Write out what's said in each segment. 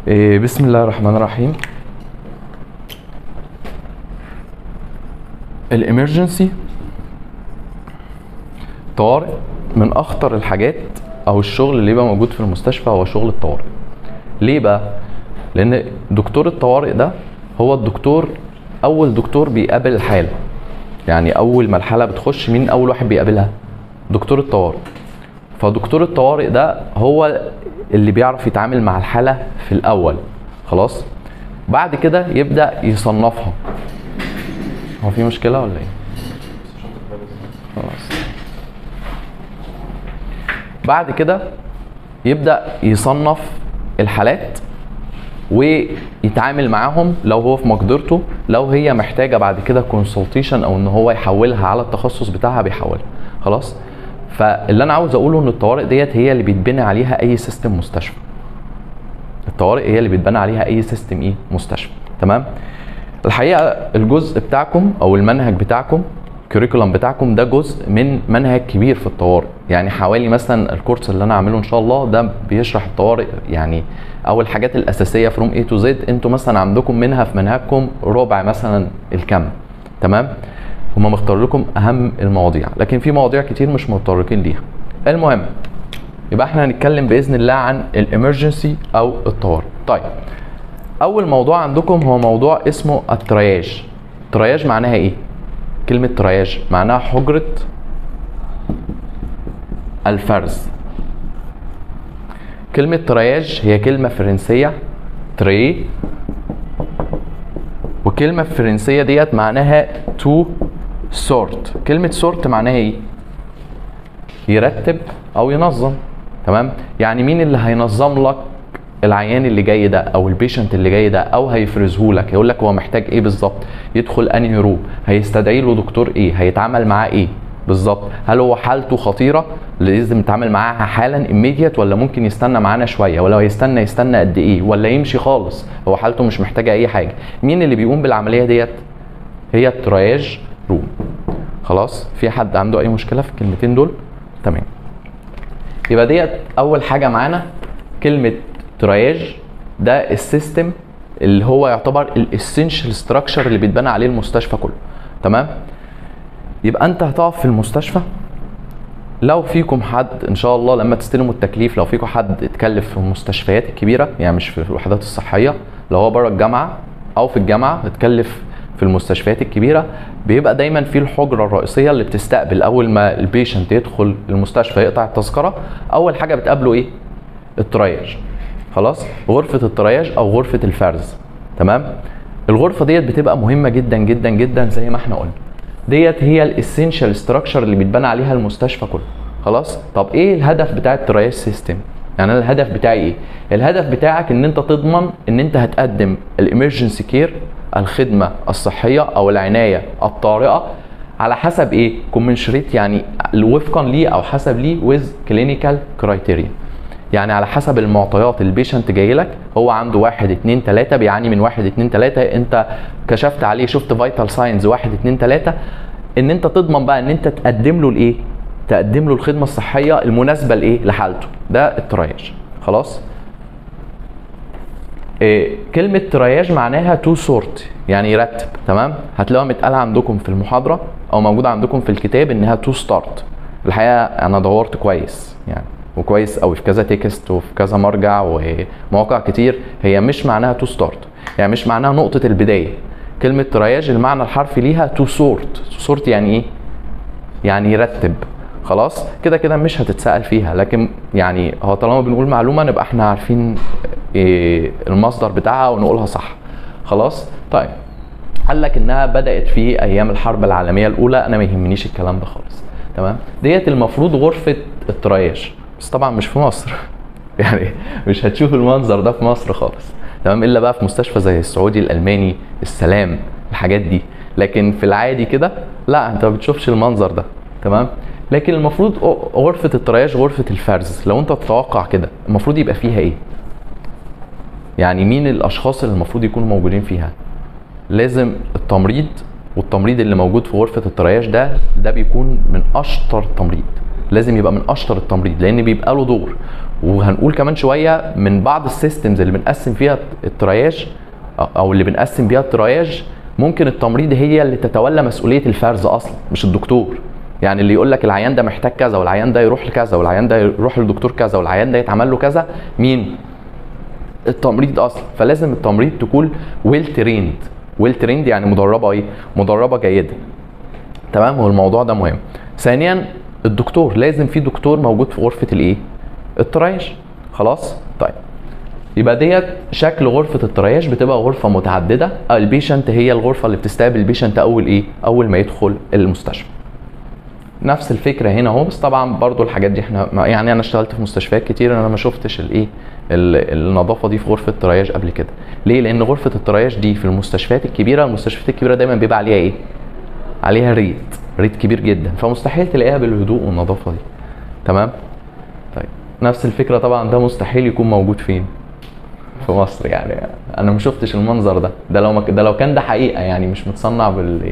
إيه، بسم الله الرحمن الرحيم الامرجنسي طوارئ من اخطر الحاجات او الشغل اللي يبقى موجود في المستشفى هو شغل الطوارئ ليه بقى لان دكتور الطوارئ ده هو الدكتور اول دكتور بيقابل الحاله يعني اول ما الحاله بتخش مين اول واحد بيقابلها دكتور الطوارئ فدكتور الطوارئ ده هو اللي بيعرف يتعامل مع الحاله في الاول خلاص بعد كده يبدا يصنفها هو في مشكله ولا ايه خلاص بعد كده يبدا يصنف الحالات ويتعامل معاهم لو هو في مقدرته لو هي محتاجه بعد كده كونسلتيشن او ان هو يحولها على التخصص بتاعها بيحولها خلاص فاللي انا عاوز اقوله ان الطوارئ ديت هي اللي بيتبني عليها اي سيستم مستشفى الطوارئ هي اللي بيتبنى عليها اي سيستم ايه مستشفى تمام الحقيقه الجزء بتاعكم او المنهج بتاعكم الكوريكولم بتاعكم ده جزء من منهج كبير في الطوارئ يعني حوالي مثلا الكورس اللي انا عامله ان شاء الله ده بيشرح الطوارئ يعني او الحاجات الاساسيه فروم اي تو زد انتوا مثلا عندكم منها في منهجكم ربع مثلا الكم تمام هما مختار لكم اهم المواضيع لكن في مواضيع كتير مش متطرقين ليها المهم يبقى احنا هنتكلم باذن الله عن الامرجنسي او الطوارئ طيب اول موضوع عندكم هو موضوع اسمه الترياج ترياج معناها ايه كلمة ترياج معناها حجرة الفرز كلمة ترياج هي كلمة فرنسية تري وكلمة فرنسية ديت معناها تو سورت كلمة سورت معناها ايه؟ يرتب او ينظم تمام يعني مين اللي هينظم لك العيان اللي جاي ده او البيشنت اللي جاي ده او هيفرزه لك يقول لك هو محتاج ايه بالظبط يدخل انهي روم هيستدعي له دكتور ايه هيتعامل معاه ايه بالظبط هل هو حالته خطيره لازم نتعامل معاها حالا immediate ولا ممكن يستنى معانا شويه ولو يستنى يستنى قد ايه ولا يمشي خالص هو حالته مش محتاجه اي حاجه مين اللي بيقوم بالعمليه ديت هي الترياج روم خلاص في حد عنده اي مشكله في الكلمتين دول تمام يبقى ديت اول حاجه معانا كلمه ترياج ده السيستم اللي هو يعتبر الاسينشال ستراكشر اللي بيتبنى عليه المستشفى كله تمام يبقى انت هتقف في المستشفى لو فيكم حد ان شاء الله لما تستلموا التكليف لو فيكم حد اتكلف في المستشفيات الكبيره يعني مش في الوحدات الصحيه لو هو بره الجامعه او في الجامعه اتكلف في المستشفيات الكبيره بيبقى دايما في الحجره الرئيسيه اللي بتستقبل اول ما البيشنت يدخل المستشفى يقطع التذكره اول حاجه بتقابله ايه الترياج خلاص غرفه الترياج او غرفه الفرز تمام الغرفه ديت بتبقى مهمه جدا جدا جدا زي ما احنا قلنا ديت هي الاسينشال ستراكشر اللي بيتبنى عليها المستشفى كله خلاص طب ايه الهدف بتاع الترياج سيستم يعني انا الهدف بتاعي ايه الهدف بتاعك ان انت تضمن ان انت هتقدم الامرجنسي كير الخدمه الصحيه او العنايه الطارئه على حسب ايه كومنشريت يعني وفقا ليه او حسب ليه ويز كلينيكال كرايتيريا يعني على حسب المعطيات البيشنت جاي لك هو عنده واحد اتنين تلاته بيعاني من واحد اتنين تلاته انت كشفت عليه شفت فيتال ساينز واحد اتنين تلاته ان انت تضمن بقى ان انت تقدم له الايه؟ تقدم له الخدمه الصحيه المناسبه لايه؟ لحالته ده الترياج خلاص؟ إيه كلمة ترياج معناها تو سورت يعني يرتب تمام هتلاقوها متقالة عندكم في المحاضرة أو موجودة عندكم في الكتاب إنها تو ستارت الحقيقة أنا دورت كويس يعني وكويس قوي في كذا تكست وفي كذا مرجع ومواقع كتير هي مش معناها تو ستارت يعني مش معناها نقطة البداية كلمة ترياج المعنى الحرفي ليها تو سورت تو سورت يعني ايه؟ يعني يرتب خلاص كده كده مش هتتسأل فيها لكن يعني هو طالما بنقول معلومة نبقى احنا عارفين إيه المصدر بتاعها ونقولها صح خلاص طيب قال لك انها بدأت في ايام الحرب العالمية الاولى انا ما يهمنيش الكلام ده خالص تمام ديت المفروض غرفة الترياج بس طبعا مش في مصر يعني مش هتشوف المنظر ده في مصر خالص تمام الا بقى في مستشفى زي السعودي الالماني السلام الحاجات دي لكن في العادي كده لا انت ما بتشوفش المنظر ده تمام لكن المفروض غرفة الترياج غرفة الفرز لو انت تتوقع كده المفروض يبقى فيها ايه يعني مين الاشخاص اللي المفروض يكونوا موجودين فيها لازم التمريض والتمريض اللي موجود في غرفة الترياج ده ده بيكون من اشطر التمريض لازم يبقى من اشطر التمريض لان بيبقى له دور وهنقول كمان شويه من بعض السيستمز اللي بنقسم فيها الترياج أو- او اللي بنقسم بيها الترياج ممكن التمريض هي اللي تتولى مسؤوليه الفرز اصلا مش الدكتور يعني اللي يقول لك العيان ده محتاج كذا والعيان ده يروح لكذا والعيان ده يروح للدكتور كذا والعيان ده يتعمل له كذا مين التمريض اصلا فلازم التمريض تكون ويل تريند ويل تريند يعني مدربه ايه مدربه جيده تمام والموضوع ده مهم ثانيا الدكتور لازم في دكتور موجود في غرفه الايه الترياج خلاص طيب يبقى ديت شكل غرفه الترياج بتبقى غرفه متعدده البيشنت هي الغرفه اللي بتستقبل البيشنت اول ايه اول ما يدخل المستشفى نفس الفكره هنا اهو بس طبعا برضو الحاجات دي احنا ما- يعني انا اشتغلت في مستشفيات كتير انا ما شفتش الايه ال- النظافه دي في غرفه الترياج قبل كده ليه لان غرفه الترياج دي في المستشفيات الكبيره المستشفيات الكبيره دايما بيبقى عليها ايه عليها ريت ريت كبير جدا فمستحيل تلاقيها بالهدوء والنظافه دي تمام طيب نفس الفكره طبعا ده مستحيل يكون موجود فين في مصر يعني انا ما شفتش المنظر ده ده لو ما ك- ده لو كان ده حقيقه يعني مش متصنع بال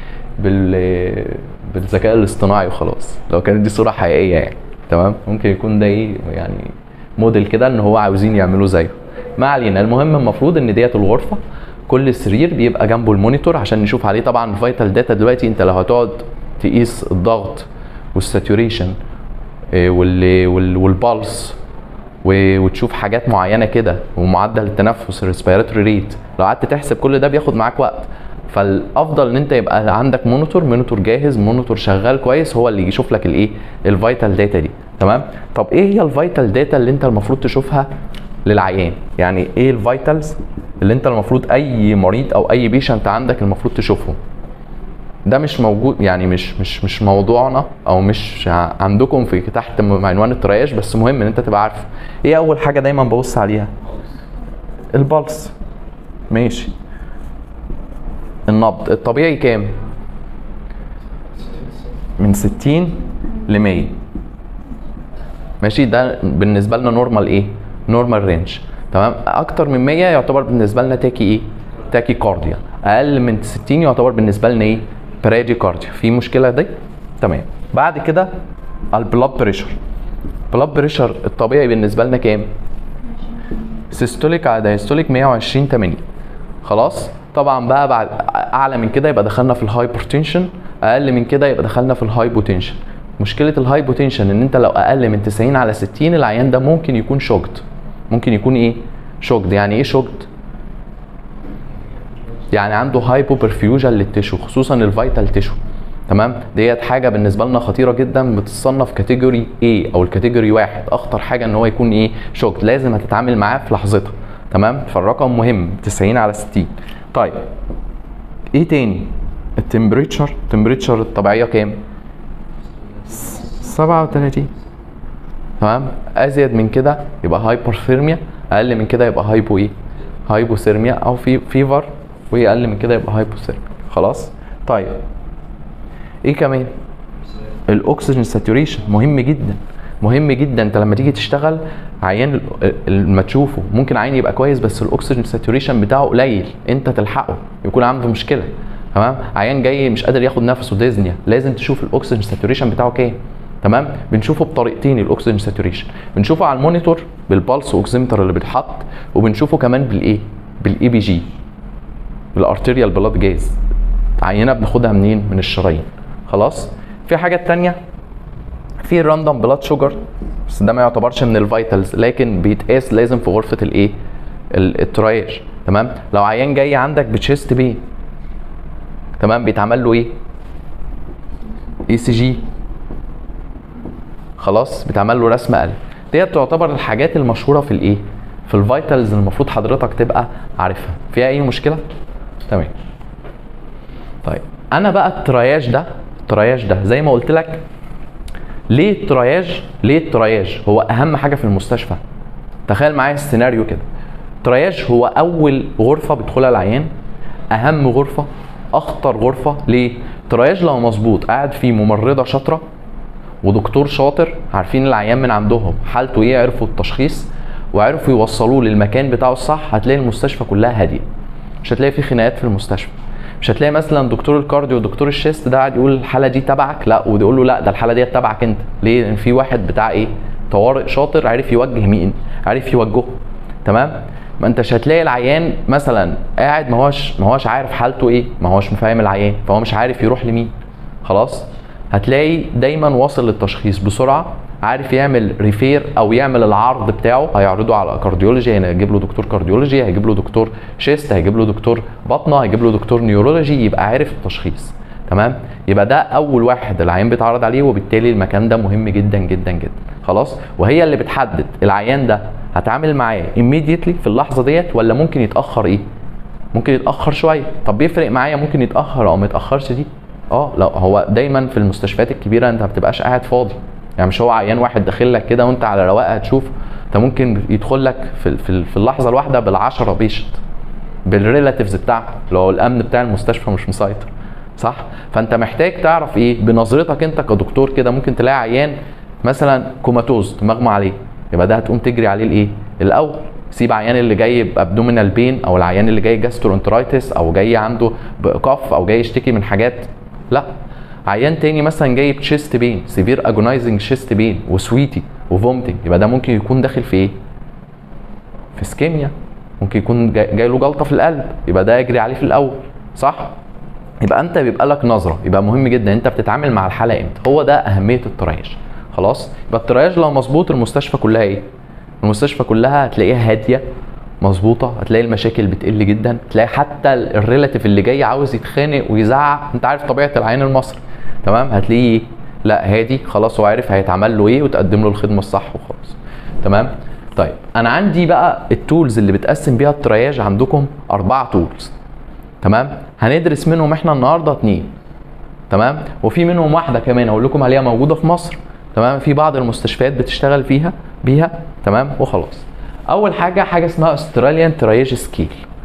بال بالذكاء الاصطناعي وخلاص لو كانت دي صوره حقيقيه يعني تمام ممكن يكون ده ايه يعني موديل كده ان هو عاوزين يعملوا زيه ما علينا المهم المفروض ان ديت الغرفه كل سرير بيبقى جنبه المونيتور عشان نشوف عليه طبعا فيتال داتا دلوقتي انت لو هتقعد تقيس الضغط والساتوريشن إيه، وال وال والبلس و- وتشوف حاجات معينه كده ومعدل التنفس الريسبيراتوري ريت لو قعدت تحسب كل ده بياخد معاك وقت فالافضل ان انت يبقى عندك مونيتور مونيتور جاهز مونيتور شغال كويس هو اللي يشوف لك الايه الفيتال داتا دي تمام طب ايه هي الفيتال داتا اللي انت المفروض تشوفها للعيان يعني ايه الفيتالز اللي انت المفروض اي مريض او اي بيشنت عندك المفروض تشوفهم ده مش موجود يعني مش مش مش موضوعنا او مش ع- عندكم في تحت م- عنوان الترياج بس مهم ان انت تبقى عارف ايه اول حاجه دايما ببص عليها البلس ماشي النبض الطبيعي كام من 60 ل 100 ماشي ده بالنسبه لنا نورمال ايه نورمال رينج تمام اكتر من 100 يعتبر بالنسبه لنا تاكي ايه تاكي كارديا اقل من 60 يعتبر بالنسبه لنا ايه برادي كارديا في مشكله دي تمام بعد كده البلاد بريشر بلاد بريشر الطبيعي بالنسبه لنا كام سيستوليك على دايستوليك 120 80 خلاص طبعا بقى بعد اعلى من كده يبقى دخلنا في الهايبرتنشن اقل من كده يبقى دخلنا في الهايبوتنشن مشكله الهايبوتنشن ان انت لو اقل من 90 على 60 العيان ده ممكن يكون شوكد ممكن يكون ايه شوكد يعني ايه شوكد يعني عنده هايبو برفيوجن للتشو خصوصا الفيتال تشو تمام ديت حاجه بالنسبه لنا خطيره جدا بتصنف كاتيجوري A او الكاتيجوري واحد اخطر حاجه ان هو يكون ايه شوك لازم هتتعامل معاه في لحظتها تمام فالرقم مهم 90 على 60 طيب ايه تاني التمبريتشر التمبريتشر الطبيعيه كام 37 تمام ازيد من كده يبقى هايبرثيرميا اقل من كده يبقى هايبو ايه هايبوثيرميا او في فيفر واقل من كده يبقى هايبوثيرميا خلاص طيب ايه كمان الاكسجين ساتوريشن مهم جدا مهم جدا انت لما تيجي تشتغل عيان ال- لما تشوفه ممكن عين يبقى كويس بس الاكسجين ساتوريشن بتاعه قليل انت تلحقه يكون عنده مشكله تمام عيان جاي مش قادر ياخد نفسه ديزنيا لازم تشوف الاكسجين ساتوريشن بتاعه كام تمام بنشوفه بطريقتين الاكسجين ساتوريشن بنشوفه على المونيتور بالبلس اوكسيمتر اللي بيتحط وبنشوفه كمان بالايه بالاي بي جي بالارتيريال بلاد جاز عينه بناخدها منين من الشرايين خلاص في حاجات تانية في الراندوم بلاد شوجر بس ده ما يعتبرش من الفيتالز لكن بيتقاس لازم في غرفه الايه ال- الترايج تمام لو عيان جاي عندك بتشيست بين تمام بيتعمل له ايه اي سي جي خلاص بيتعمل له رسم قلب ديت تعتبر الحاجات المشهوره في الايه في الفيتالز المفروض حضرتك تبقى عارفها فيها اي مشكله تمام طيب انا بقى الترياج ده الترياج ده زي ما قلت لك ليه الترياج ليه الترياج هو اهم حاجه في المستشفى تخيل معايا السيناريو كده الترياج هو اول غرفه بيدخلها العيان اهم غرفه اخطر غرفه ليه الترياج لو مظبوط قاعد فيه ممرضه شاطره ودكتور شاطر عارفين العيان من عندهم حالته ايه عرفوا التشخيص وعرفوا يوصلوه للمكان بتاعه الصح هتلاقي المستشفى كلها هاديه مش هتلاقي في خناقات في المستشفى مش هتلاقي مثلا دكتور الكارديو ودكتور الشيست ده قاعد يقول الحاله دي تبعك لا وده يقول له لا ده الحاله دي تبعك انت ليه لان في واحد بتاع ايه طوارئ شاطر عرف يوجه مين عرف يوجهه تمام ما انتش هتلاقي العيان مثلا قاعد ما هوش ما هوش عارف حالته ايه ما هوش فاهم العيان فهو مش عارف يروح لمين خلاص هتلاقي دايما واصل للتشخيص بسرعه عارف يعمل ريفير او يعمل العرض بتاعه هيعرضه على كارديولوجي يعني هيجيب له دكتور كارديولوجي هيجيب له دكتور شيست هيجيب له دكتور بطنه هيجيب له دكتور نيورولوجي يبقى عارف التشخيص تمام يبقى ده اول واحد العيان بيتعرض عليه وبالتالي المكان ده مهم جدا جدا جدا خلاص وهي اللي بتحدد العيان ده هتعامل معاه immediately في اللحظه ديت ولا ممكن يتاخر ايه ممكن يتاخر شويه طب بيفرق معايا ممكن يتاخر او ما يتاخرش دي اه لا هو دايما في المستشفيات الكبيره انت ما بتبقاش قاعد فاضي يعني مش هو عيان واحد داخل لك كده وانت على رواقه هتشوف انت ممكن يدخل لك في في, في اللحظه الواحده بال10 بيشنت بالريلاتيفز بتاعته لو الامن بتاع المستشفى مش مسيطر صح فانت محتاج تعرف ايه بنظرتك انت كدكتور كده ممكن تلاقي عيان مثلا كوماتوز مغمى عليه يبقى ده هتقوم تجري عليه الايه الاول سيب عيان اللي جاي بابدومينال بين او العيان اللي جاي جاسترونترايتس او جاي عنده كف او جاي يشتكي من حاجات لا عيان تاني مثلا جاي بتشيست بين سيفير اجونايزنج شيست بين وسويتي وفومتنج يبقى ده ممكن يكون داخل في ايه في اسكيميا ممكن يكون جاي, جاي له جلطه في القلب يبقى ده يجري عليه في الاول صح يبقى انت بيبقى لك نظره يبقى مهم جدا انت بتتعامل مع الحاله امتى هو ده اهميه الترياج خلاص يبقى الترياج لو مظبوط المستشفى كلها ايه المستشفى كلها هتلاقيها هاديه مظبوطه هتلاقي المشاكل بتقل جدا تلاقي حتى الريلاتيف اللي جاي عاوز يتخانق ويزعق انت عارف طبيعه العين المصري تمام هتلاقيه لا هادي خلاص هو عارف هيتعمل له ايه وتقدم له الخدمه الصح وخلاص تمام طيب انا عندي بقى التولز اللي بتقسم بيها الترياج عندكم اربعه تولز تمام هندرس منهم احنا النهارده اتنين تمام وفي منهم واحده كمان اقول لكم عليها موجوده في مصر تمام في بعض المستشفيات بتشتغل فيها بيها تمام وخلاص اول حاجه حاجه اسمها استراليان ترياج سكيل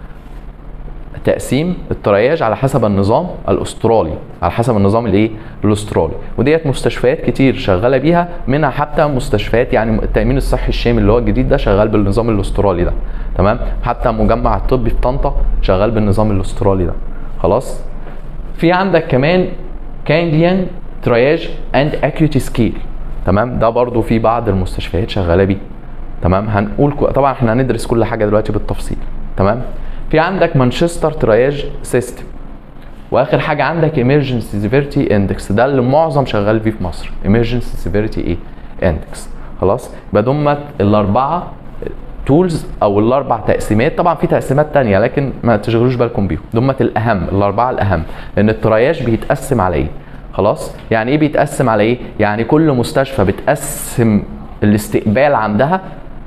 تقسيم الترياج على حسب النظام الاسترالي على حسب النظام الايه الاسترالي وديت مستشفيات كتير شغاله بيها منها حتى مستشفيات يعني التامين الصحي الشامل اللي هو الجديد ده شغال بالنظام الاسترالي ده تمام حتى مجمع الطبي في طنطا شغال بالنظام الاسترالي ده خلاص في عندك كمان كانديان ترياج اند اكيوتي سكيل تمام ده برضو في بعض المستشفيات شغاله بيه تمام هنقول طبعا احنا هندرس كل حاجه دلوقتي بالتفصيل تمام في عندك مانشستر ترياج سيستم واخر حاجه عندك ايمرجنسي سيفيرتي اندكس ده اللي معظم شغال فيه في مصر ايمرجنسي سيفيرتي ايه اندكس خلاص يبقى دمت الاربعه تولز او الاربع تقسيمات طبعا في تقسيمات تانية لكن ما تشغلوش بالكم بيهم دمت الاهم الاربعه الاهم لان الترياج بيتقسم على ايه خلاص يعني ايه بيتقسم على ايه يعني كل مستشفى بتقسم الاستقبال عندها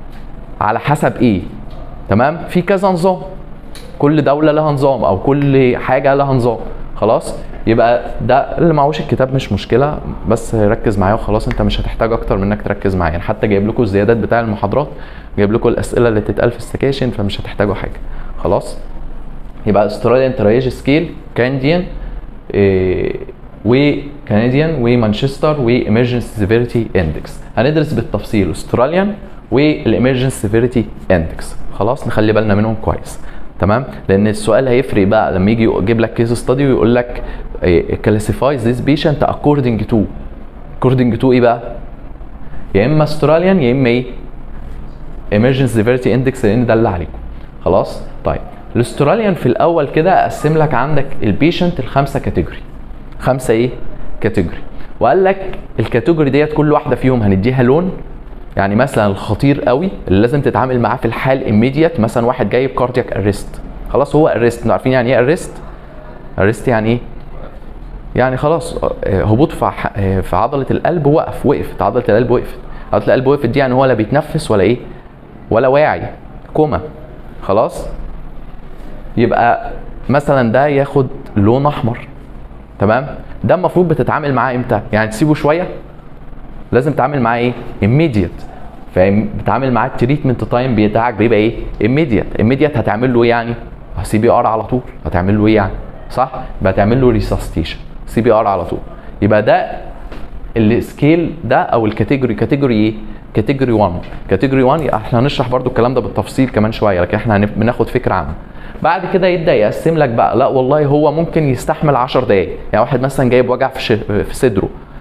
على حسب ايه تمام في كذا نظام كل دوله لها نظام او كل حاجه لها نظام خلاص يبقى ده اللي معهوش الكتاب مش مشكله بس ركز معايا وخلاص انت مش هتحتاج اكتر من انك تركز معايا يعني حتى جايب لكم الزيادات بتاع المحاضرات جايب لكم الاسئله اللي تتقال في السكاشن فمش هتحتاجوا حاجه خلاص يبقى استراليان ترياج سكيل كانديان إيه وكنديان ومانشستر وامرجنسي سيفيريتي اندكس هندرس بالتفصيل استراليان والامرجنسي سيفيريتي اندكس خلاص نخلي بالنا منهم كويس تمام لان السؤال هيفرق بقى لما يجي يجيب لك كيس ستادي ويقول لك كلاسيفاي ذيس بيشنت اكوردنج تو اكوردنج تو ايه بقى يا اما استراليان يا اما ايه emergency severity index لان ده اللي عليكم خلاص طيب الاستراليان في الاول كده اقسم لك عندك البيشنت الخمسه كاتيجوري خمسه ايه كاتيجوري وقال لك الكاتيجوري ديت كل واحده فيهم هنديها لون يعني مثلا الخطير قوي اللي لازم تتعامل معاه في الحال immediate مثلا واحد جاي بكاردياك اريست خلاص هو اريست انتوا عارفين يعني ايه اريست اريست يعني ايه يعني خلاص هبوط في في عضله القلب وقف وقفت عضله القلب وقفت عضله القلب وقفت دي يعني هو لا بيتنفس ولا ايه ولا واعي كوما خلاص يبقى مثلا ده ياخد لون احمر تمام ده المفروض بتتعامل معاه امتى يعني تسيبه شويه لازم تتعامل معاه ايه immediate فاهم بتعامل معاه التريتمنت تايم بتاعك بيبقى ايه immediate immediate هتعمل له ايه يعني سي بي ار على طول هتعمل له ايه يعني صح يبقى هتعمل له ريسستيشن سي بي ار على طول يبقى ده السكيل ده او الكاتيجوري كاتيجوري ايه كاتيجوري 1 كاتيجوري 1 احنا هنشرح برضو الكلام ده بالتفصيل كمان شويه لكن احنا بناخد فكره عنه بعد كده يبدا يقسم لك بقى لا والله هو ممكن يستحمل 10 دقائق يعني واحد مثلا جايب وجع في, ش... في صدره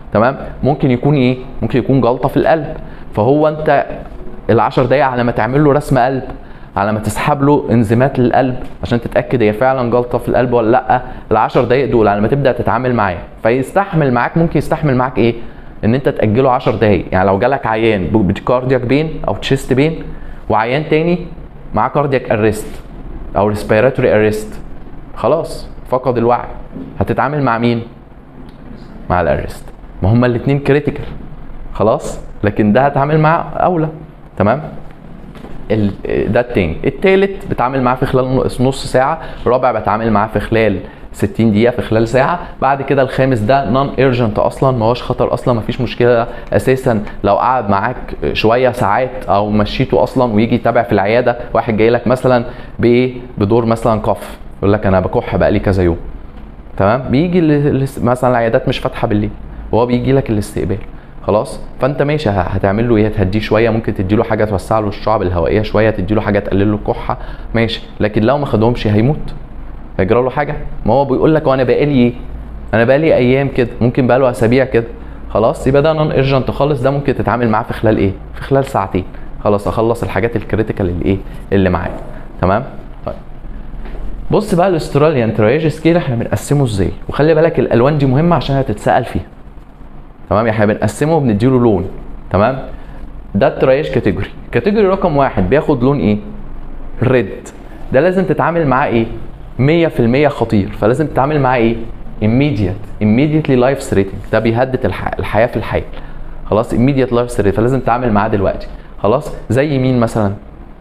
تمام ممكن يكون ايه ممكن يكون جلطه في القلب فهو انت ال10 دقايق على ما تعمل له رسم قلب على ما تسحب له انزيمات للقلب عشان تتاكد هي فعلا جلطه في القلب ولا لا ال10 دقايق دول على ما تبدا تتعامل معاه فيستحمل معاك ممكن يستحمل معاك ايه ان انت تاجله 10 دقايق يعني لو جالك عيان بكاردياك بين او تشيست بين وعيان تاني معاه كاردياك اريست او ريسبيراتوري اريست خلاص فقد الوعي هتتعامل مع مين مع الاريست ما هما الاثنين كريتيكال خلاص لكن ده هتعامل معاه اولى تمام ال- ده التاني التالت بتعامل معاه في خلال نص ساعه الرابع بتعامل معاه في خلال 60 دقيقه في خلال ساعه بعد كده الخامس ده نون ايرجنت اصلا ما هوش خطر اصلا ما فيش مشكله اساسا لو قعد معاك شويه ساعات او مشيته اصلا ويجي يتابع في العياده واحد جاي لك مثلا بايه بدور مثلا كف يقول لك انا بكح بقالي كذا يوم تمام بيجي ال- ال- مثلا العيادات مش فاتحه بالليل وهو بيجي لك الاستقبال خلاص فانت ماشي ه- هتعمل له ايه تهديه شويه ممكن تدي له حاجه توسع له الشعب الهوائيه شويه تدي له حاجه تقلل له الكحه ماشي لكن لو ما خدهمش هيموت هيجرى له حاجه ما هو بيقول لك وانا بقالي ايه انا بقالي ايام كده ممكن بقاله اسابيع كده خلاص يبقى ده نون ايرجنت خالص ده ممكن تتعامل معاه في خلال ايه في خلال ساعتين خلاص اخلص الحاجات الكريتيكال اللي ايه اللي معايا تمام طيب بص بقى الاستراليان ترايج سكيل احنا بنقسمه ازاي وخلي بالك الالوان دي مهمه عشان هتتسال فيها تمام احنا بنقسمه وبنديله لون تمام ده الترايج كاتيجوري كاتيجوري رقم واحد بياخد لون ايه ريد ده لازم تتعامل معاه ايه 100% خطير فلازم تتعامل معاه ايه immediate immediately life threatening ده بيهدد الح... الحياه في الحال خلاص immediate life threatening فلازم تتعامل معاه دلوقتي خلاص زي مين مثلا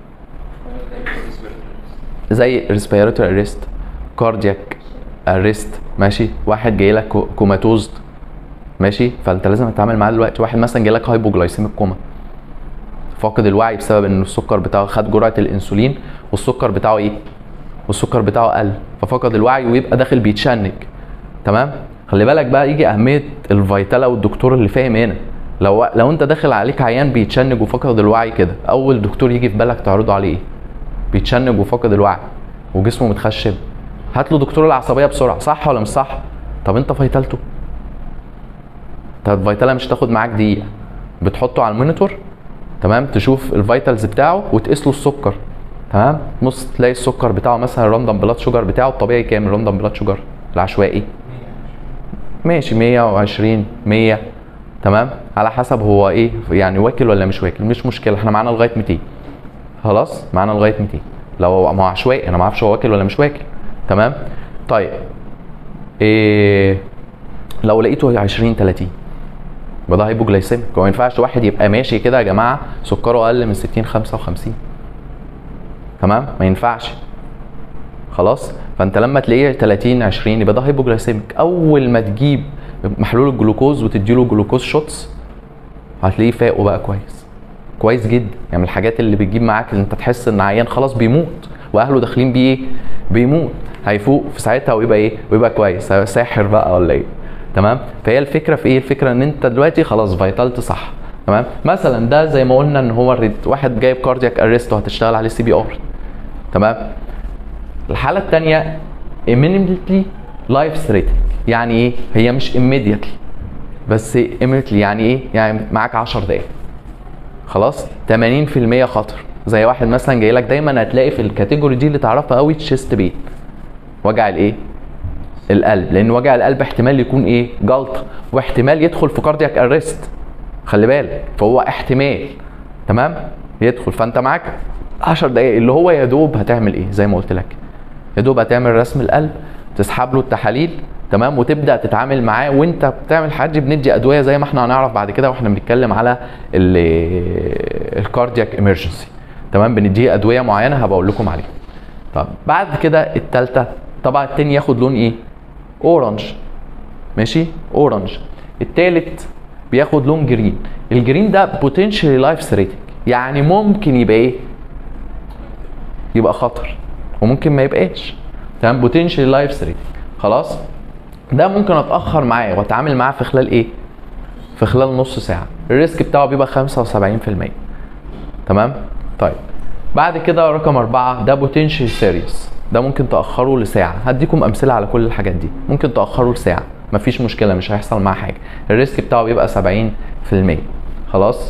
زي respiratory arrest cardiac arrest ماشي واحد جاي لك كوماتوز ماشي فانت لازم تتعامل معاه دلوقتي واحد مثلا جاي لك هايبوجلايسيميك كوما فاقد الوعي بسبب ان السكر بتاعه خد جرعه الانسولين والسكر بتاعه ايه والسكر بتاعه قل ففقد الوعي ويبقى داخل بيتشنج تمام خلي بالك بقى يجي اهميه الفيتالا والدكتور اللي فاهم هنا لو لو انت داخل عليك عيان بيتشنج وفقد الوعي كده اول دكتور يجي في بالك تعرضه عليه ايه بيتشنج وفاقد الوعي وجسمه متخشب هات له دكتور العصبيه بسرعه صح ولا مش صح طب انت فيتالته طب الفيتالا مش هتاخد معاك دقيقه بتحطه على المونيتور تمام تشوف الفيتالز بتاعه وتقيس له السكر تمام بص تلاقي السكر بتاعه مثلا الراندوم بلاد شوجر بتاعه الطبيعي كام الراندوم بلاد شوجر العشوائي ماشي 120 100 تمام على حسب هو ايه يعني واكل ولا مش واكل مش مشكله احنا معانا لغايه 200 خلاص معانا لغايه 200 لو ما هو عشوائي انا ما اعرفش هو واكل ولا مش واكل تمام طيب إيه لو لقيته 20 30 يبقى ده هايبوجلايسيميك هو ما ينفعش واحد يبقى ماشي كده يا جماعه سكره اقل من 60 55 تمام ما ينفعش خلاص فانت لما تلاقيه 30 20 يبقى ده هايبوجلايسيميك اول ما تجيب محلول الجلوكوز وتديله جلوكوز شوتس هتلاقيه فاقه بقى كويس كويس جدا يعني من الحاجات اللي بتجيب معاك ان انت تحس ان عيان خلاص بيموت واهله داخلين بيه ايه بيموت هيفوق في ساعتها ويبقى ايه ويبقى كويس هيبقى ساحر بقى ولا ايه تمام فهي الفكره في ايه الفكره ان انت دلوقتي خلاص فيتالت صح تمام مثلا ده زي ما قلنا ان هو الريد واحد جايب كاردياك اريست وهتشتغل عليه سي بي ار تمام الحاله الثانيه immediately life threatening يعني ايه هي مش immediately بس immediately يعني ايه يعني معاك 10 دقايق خلاص 80% خطر زي واحد مثلا جاي لك دايما هتلاقي في الكاتيجوري دي اللي تعرفها قوي تشيست بين وجع الايه القلب لان وجع القلب احتمال يكون ايه جلطه واحتمال يدخل في كاردياك ارست خلي بالك فهو احتمال تمام يدخل فانت معاك 10 دقايق اللي هو يا دوب هتعمل ايه زي ما قلت لك يا دوب هتعمل رسم القلب تسحب له التحاليل تمام وتبدا تتعامل معاه وانت بتعمل الحاجات دي بندي ادويه زي ما احنا هنعرف بعد كده واحنا بنتكلم على الكاردياك امرجنسي تمام بنديه ادويه معينه هبقول لكم عليها طب بعد كده الثالثه طبعا التاني ياخد لون ايه اورنج ماشي اورنج التالت بياخد لون جرين الجرين ده بوتنشالي لايف ثريتنج يعني ممكن يبقى ايه يبقى خطر وممكن ما يبقاش تمام بوتنشالي لايف ثريتنج خلاص ده ممكن اتاخر معاه واتعامل معاه في خلال ايه في خلال نص ساعه الريسك بتاعه بيبقى 75% تمام طيب بعد كده رقم أربعة ده بوتنشال سيريس ده ممكن تأخره لساعة هديكم أمثلة على كل الحاجات دي ممكن تأخره لساعة مفيش مشكله مش هيحصل معاه حاجه الريسك بتاعه بيبقى 70% خلاص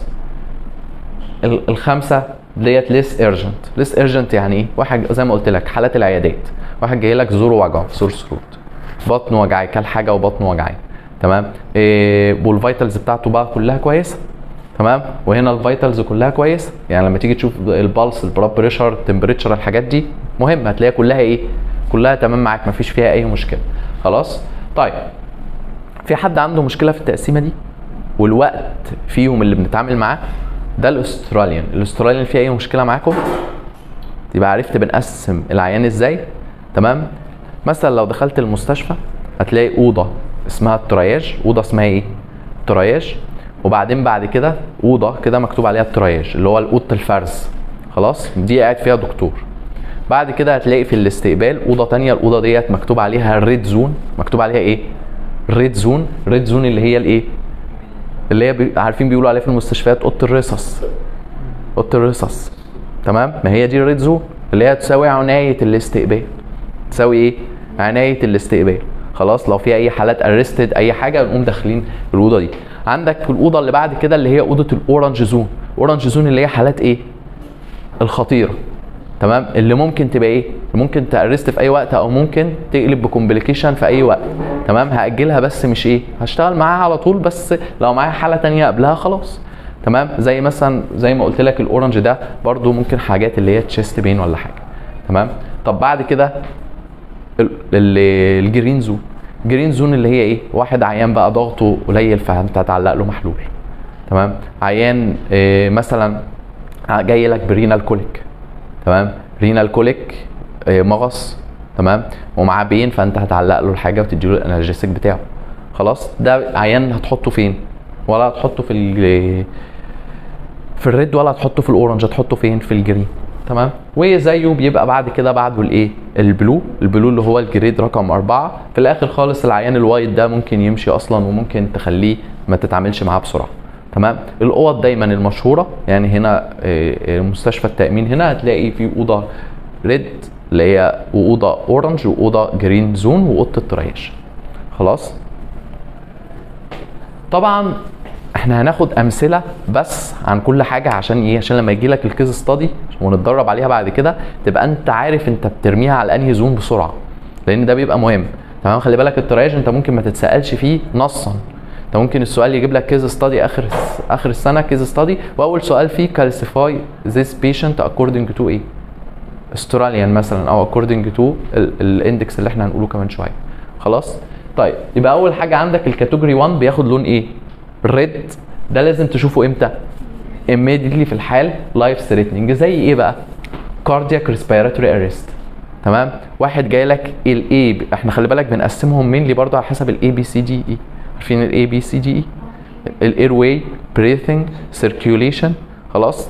ال- الخمسه ديت ليس ايرجنت ليس ايرجنت يعني ايه واحد زي ما قلت لك حالات العيادات واحد جاي لك زوره وجعه زور ثروت بطن وجعي كل حاجه وبطن وجعي تمام إيه والفيتالز بتاعته بقى كلها كويسه تمام وهنا الفيتالز كلها كويسه يعني لما تيجي تشوف البلس البلاد بريشر التمبريتشر الحاجات دي مهمه هتلاقيها كلها ايه كلها تمام معاك مفيش فيها اي مشكله خلاص طيب في حد عنده مشكله في التقسيمه دي والوقت فيهم اللي بنتعامل معاه ده الاستراليان الاستراليان فيه اي مشكله معاكم يبقى عرفت بنقسم العيان ازاي تمام مثلا لو دخلت المستشفى هتلاقي اوضه اسمها الترياج اوضه اسمها ايه ترياج وبعدين بعد كده اوضه كده مكتوب عليها الترياج اللي هو اوضه الفرز خلاص دي قاعد فيها دكتور بعد كده هتلاقي في الاستقبال اوضه تانية الاوضه ديت مكتوب عليها الريد زون مكتوب عليها ايه ريد زون ريد زون اللي هي الايه اللي هي بي... عارفين بيقولوا عليها في المستشفيات اوضه الرصص اوضه الرصص تمام ما هي دي الريد زون اللي هي تساوي عنايه الاستقبال تساوي ايه عنايه الاستقبال خلاص لو في اي حالات ارستد اي حاجه نقوم داخلين الاوضه دي عندك في الاوضه اللي بعد كده اللي هي اوضه الاورنج زون اورنج زون اللي هي حالات ايه الخطيره تمام اللي ممكن تبقى ايه ممكن تارست في اي وقت او ممكن تقلب بكومبليكيشن في اي وقت تمام هاجلها بس مش ايه هشتغل معاها على طول بس لو معايا حاله تانية قبلها خلاص تمام زي مثلا زي ما قلت لك الاورنج ده برضو ممكن حاجات اللي هي تشيست بين ولا حاجه تمام طب بعد كده ال- ال- الجرين زون جرين زون اللي هي ايه واحد عيان بقى ضغطه قليل فانت هتعلق له محلول تمام عيان إيه مثلا جاي لك برينال كوليك تمام رينال كوليك إيه مغص تمام ومعاه بين فانت هتعلق له الحاجه وتدي له الانرجيستيك بتاعه خلاص ده عيان هتحطه فين ولا هتحطه في ال- في الريد ولا هتحطه في الاورنج هتحطه فين في الجرين تمام وزيه بيبقى بعد كده بعده الايه البلو البلو اللي هو الجريد رقم أربعة في الاخر خالص العيان الوايت ده ممكن يمشي اصلا وممكن تخليه ما تتعاملش معاه بسرعه تمام الاوض دايما المشهوره يعني هنا آه، آه، مستشفى التامين هنا هتلاقي في اوضه ريد اللي هي واوضه اورنج واوضه جرين زون واوضه التريش خلاص طبعا احنا هناخد امثله بس عن كل حاجه عشان ايه عشان لما يجي لك الكيس ستادي ونتدرب عليها بعد كده تبقى انت عارف انت بترميها على انهي زون بسرعه لان ده بيبقى مهم تمام خلي بالك الترايج انت ممكن ما تتسالش فيه نصا انت ممكن السؤال يجيب لك كيس ستادي اخر اخر السنه كيس ستادي واول سؤال فيه كالسيفاي this patient according to ايه استراليان مثلا او according to ال- الاندكس اللي احنا هنقوله كمان شويه خلاص طيب يبقى اول حاجه عندك الكاتيجوري 1 بياخد لون ايه ريد ده لازم تشوفه امتى immediately في الحال لايف ثريتنينج زي ايه بقى كاردياك ريسبيراتوري اريست تمام واحد جاي لك الاي احنا خلي بالك بنقسمهم مينلي برضه على حسب الاي بي سي جي اي عارفين الاي بي سي جي اي الاير واي بريثنج سيركيوليشن خلاص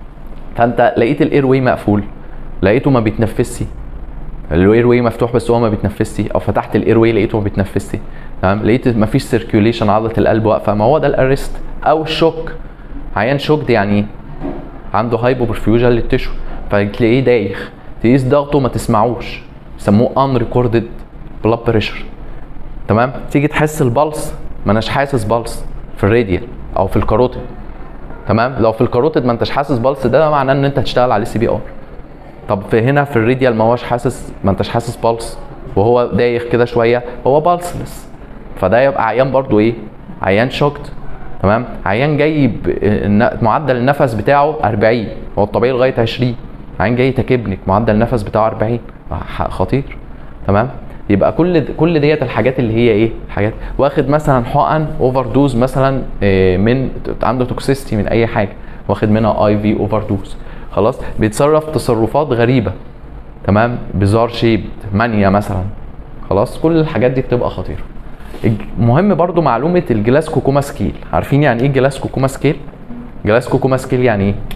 فانت لقيت الاير واي مقفول لقيته ما بيتنفسش الاير واي مفتوح بس هو ما بيتنفسش او فتحت الاير واي لقيته ما بيتنفسش تمام لقيت ما فيش سيركيوليشن عضله القلب واقفه ما هو ده الارست او الشوك عيان شوك دي يعني ايه عنده هايبو برفيوجن للتشو فتلاقيه دايخ تقيس ضغطه ما تسمعوش يسموه ان ريكوردد بلاد بريشر تمام تيجي تحس البلس ما اناش حاسس بلس في الراديال او في الكاروتيد تمام لو في الكاروتيد ما انتش حاسس بلس ده معناه ان انت هتشتغل عليه سي بي ار طب في هنا في الراديال ما هوش حاسس ما انتش حاسس بلس وهو دايخ كده شويه هو بالسلس فده يبقى عيان برضو ايه عيان شوكت تمام عيان جاي ب- الن- معدل النفس بتاعه 40 هو الطبيعي لغايه 20 عيان جاي تكبنك معدل النفس بتاعه 40 ح- خطير تمام يبقى كل كل ديت الحاجات اللي هي ايه حاجات واخد مثلا حقن اوفر دوز مثلا إيه، من عنده توكسيستي من اي حاجه واخد منها اي في اوفر دوز خلاص بيتصرف تصرفات غريبه تمام بزار شيب مانيا مثلا خلاص كل الحاجات دي بتبقى خطيره الج- مهم برضو معلومه الجلاسكو كوما سكيل عارفين يعني ايه جلاسكو كوما سكيل جلاسكو كوما سكيل يعني ايه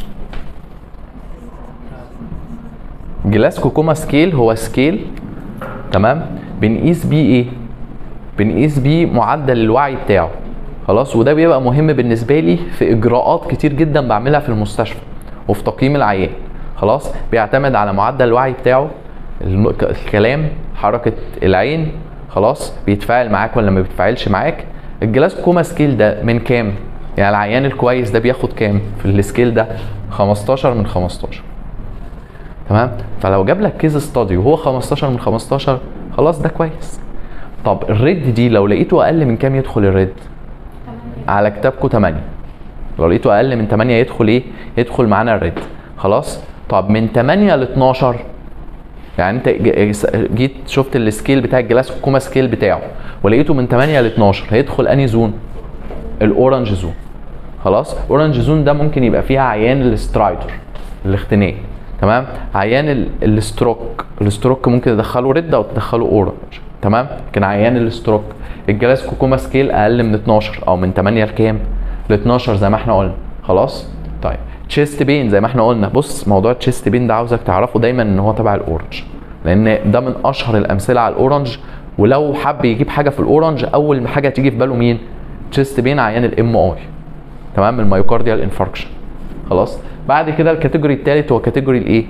جلاسكو كوما سكيل هو سكيل تمام بنقيس بيه ايه بنقيس بيه معدل الوعي بتاعه خلاص وده بيبقى مهم بالنسبه لي في اجراءات كتير جدا بعملها في المستشفى وفي تقييم العيان خلاص بيعتمد على معدل الوعي بتاعه الم- ك- الكلام حركه العين خلاص بيتفاعل معاك ولا ما بيتفاعلش معاك الجلاسكوما سكيل ده من كام يعني العيان الكويس ده بياخد كام في السكيل ده 15 من 15 تمام فلو جاب لك كيس ستادي وهو 15 من 15 خلاص ده كويس طب الريد دي لو لقيته اقل من كام يدخل الريد على كتابكم 8 لو لقيته اقل من 8 يدخل ايه يدخل معانا الريد خلاص طب من 8 ل 12 يعني انت ج- جيت شفت السكيل بتاع الجلاسكوما سكيل بتاعه ولقيته من 8 ل 12 هيدخل انهي زون الاورنج زون خلاص اورنج زون ده ممكن يبقى فيها عيان الاسترايدر الاختناق تمام عيان ال- الستروك الستروك ممكن تدخله ريد او تدخله اورنج تمام لكن عيان الستروك الجلاسكوما سكيل اقل من 12 او من 8 لكام ل 12 زي ما احنا قلنا خلاص طيب تشيست بين زي ما احنا قلنا بص موضوع التشيست بين ده عاوزك تعرفه دايما ان هو تبع الاورنج لان ده من اشهر الامثله على الاورنج ولو حب يجيب حاجه في الاورنج اول حاجه تيجي في باله مين تشيست بين عيان الام اي تمام المايوكارديال انفاركشن خلاص بعد كده الكاتيجوري الثالث هو كاتيجوري الايه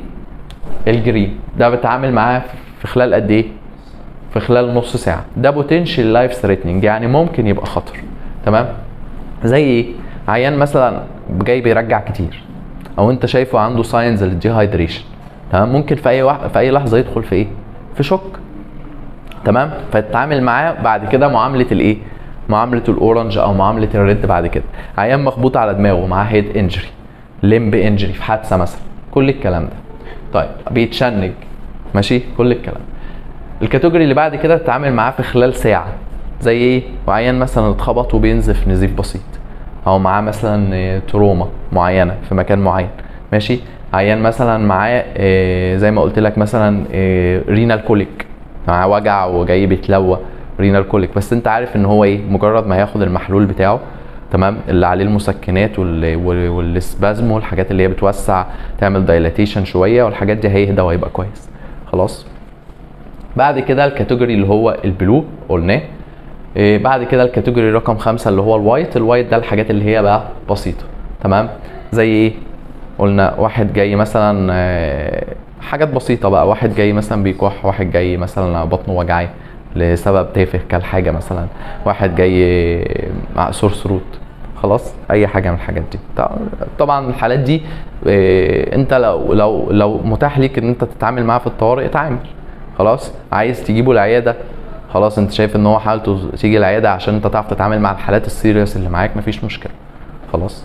الجرين ده بتعامل معاه في خلال قد ايه في خلال نص ساعه ده بوتنشال لايف ثريتنينج يعني ممكن يبقى خطر تمام زي ايه عيان مثلا جاي بيرجع كتير او انت شايفه عنده ساينز للديهايدريشن تمام ممكن في اي وح... في اي لحظه يدخل في ايه في شوك تمام فتتعامل معاه بعد كده معامله الايه معامله الاورنج او معامله الريد بعد كده عيان مخبوط على دماغه معاه هيد انجري لمب انجري في حادثه مثلا كل الكلام ده طيب بيتشنج ماشي كل الكلام الكاتيجوري اللي بعد كده تتعامل معاه في خلال ساعه زي ايه وعيان مثلا اتخبط وبينزف نزيف بسيط او معاه مثلا آه، تروما معينه في مكان معين ماشي عيان مثلا معاه آه، زي ما قلت لك مثلا رينال كوليك معاه وجع وجاي بيتلوى رينال كوليك بس انت عارف ان هو ايه مجرد ما ياخد المحلول بتاعه تمام اللي عليه المسكنات وال- وال- والسبازم والحاجات اللي هي بتوسع تعمل دايلاتيشن شويه والحاجات دي هيهدى وهيبقى كويس خلاص بعد كده الكاتيجوري اللي هو البلو قلناه إيه بعد كده الكاتيجوري رقم خمسة اللي هو الوايت الوايت ده الحاجات اللي هي بقى بسيطة تمام زي ايه قلنا واحد جاي مثلا آه، حاجات بسيطة بقى واحد جاي مثلا بيكح واحد جاي مثلا بطنه وجعي لسبب تافه كل حاجة مثلا واحد جاي مع سور ثروت خلاص اي حاجه من الحاجات دي طب- طبعا الحالات دي آه، انت لو لو لو متاح ليك ان انت تتعامل معاه في الطوارئ اتعامل خلاص عايز تجيبه العياده خلاص انت شايف ان هو حالته تيجي العياده عشان انت تعرف تتعامل مع الحالات السيريس اللي معاك مفيش مشكله خلاص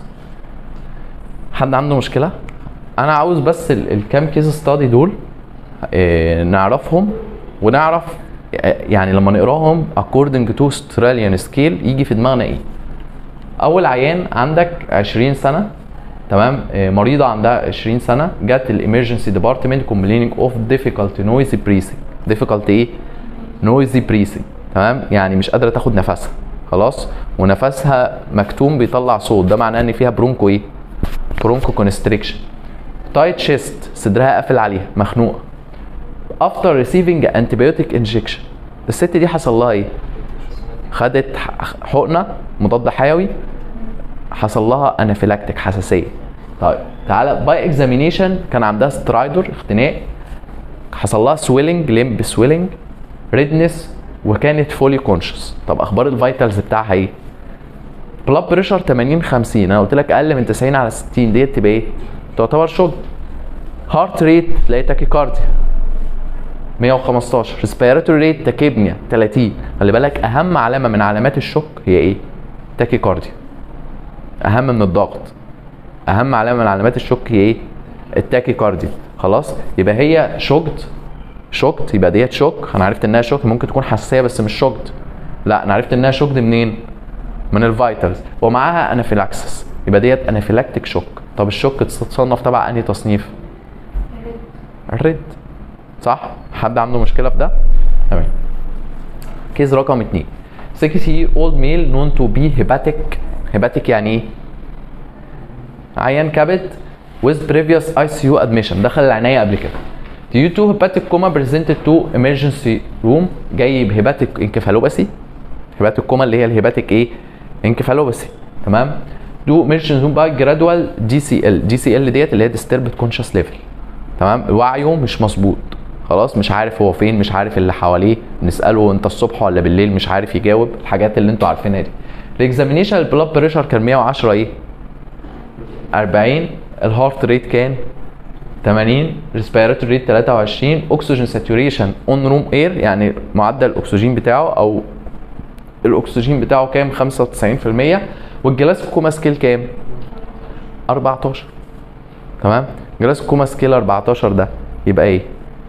حد عنده مشكله انا عاوز بس ال- الكام كيس ستادي دول آه، نعرفهم ونعرف آه، يعني لما نقراهم according to Australian scale يجي في دماغنا ايه اول عيان عندك 20 سنه تمام آه، مريضه عندها 20 سنه جت الامرجنسي ديبارتمنت complaining اوف difficult noisy breathing difficult ايه noisy breathing تمام يعني مش قادره تاخد نفسها خلاص ونفسها مكتوم بيطلع صوت ده معناه ان فيها برونكو ايه برونكو كونستريكشن تايت شيست صدرها قافل عليها مخنوقه after receiving antibiotic injection الست دي حصل لها ايه خدت ح- حقنه مضاد حيوي حصل لها انافيلاكتيك حساسيه طيب تعالى باي اكزامينيشن كان عندها سترايدر اختناق حصل لها سويلنج لمب سويلنج ريدنس وكانت فولي كونشس طب اخبار الفيتالز بتاعها ايه بلاد بريشر 80 50 انا قلت لك اقل من 90 على 60 ديت تبقى ايه تعتبر شوك هارت ريت تلاقي تاكيكارديا 115 ريسبيراتوري ريت تاكيبنيا 30 خلي بالك اهم علامه من علامات الشوك هي ايه تاكيكارديا اهم من الضغط اهم علامه من علامات الشوك هي ايه التاكيكارديا خلاص يبقى هي شوكت شوكت يبقى ديت شوك انا عرفت انها شوك ممكن تكون حساسيه بس مش شوكت لا انا عرفت انها شوكد منين من الفيتالز ومعاها انافيلاكسس يبقى ديت انافيلاكتيك شوك طب الشوك تتصنف تبع انهي تصنيف الريد صح حد عنده مشكله في ده تمام كيس رقم 2 60 year old male known to be hepatic hepatic يعني ايه عيان كبد with previous ICU admission دخل العناية قبل كده due to hepatic coma presented to emergency room جاي بهيباتيك انكفالوباسي هيباتيك كوما اللي هي الهيباتيك ايه انكفالوباسي تمام دو emergency room بقى جرادوال دي سي ال دي سي ال ديت اللي هي disturbed conscious level تمام وعيه مش مظبوط خلاص مش عارف هو فين مش عارف اللي حواليه نساله انت الصبح ولا بالليل مش عارف يجاوب الحاجات اللي انتوا عارفينها دي الاكزامينيشن البلاد بريشر كان 110 ايه 40 الهارت ريت كان 80 ريسبيراتوري ريت 23 اكسجين ساتوريشن اون روم اير يعني معدل الاكسجين بتاعه او الاكسجين بتاعه كام 95% والجلاس كوما سكيل كام 14 تمام جلاس كوما سكيل 14 ده يبقى ايه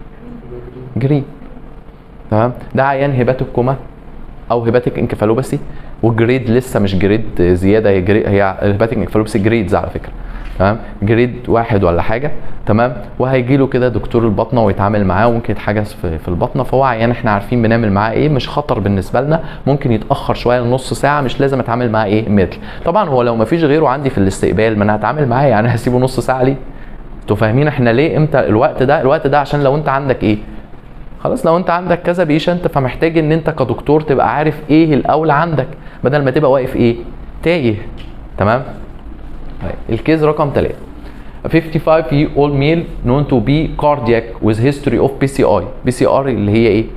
جرين تمام ده عيان هيباتيك كوما او هيباتيك انكفالوباسي والجريد لسه مش جريد زياده هي جريد هي الهيباتيك انكفالوباسي جريدز على فكره تمام جريد واحد ولا حاجه تمام وهيجي له كده دكتور البطنه ويتعامل معاه وممكن يتحجز في, في البطنه فهو عيان احنا عارفين بنعمل معاه ايه مش خطر بالنسبه لنا ممكن يتاخر شويه لنص ساعه مش لازم اتعامل معاه ايه مثل طبعا هو لو ما فيش غيره عندي في الاستقبال ما انا هتعامل معاه يعني هسيبه نص ساعه ليه انتوا فاهمين احنا ليه امتى الوقت ده الوقت ده عشان لو انت عندك ايه خلاص لو انت عندك كذا بيشنت فمحتاج ان انت كدكتور تبقى عارف ايه الاولى عندك بدل ما تبقى واقف ايه تايه تمام طيب الكيس رقم 3 A 55 year old male known to be cardiac with history of PCI PCR اللي هي ايه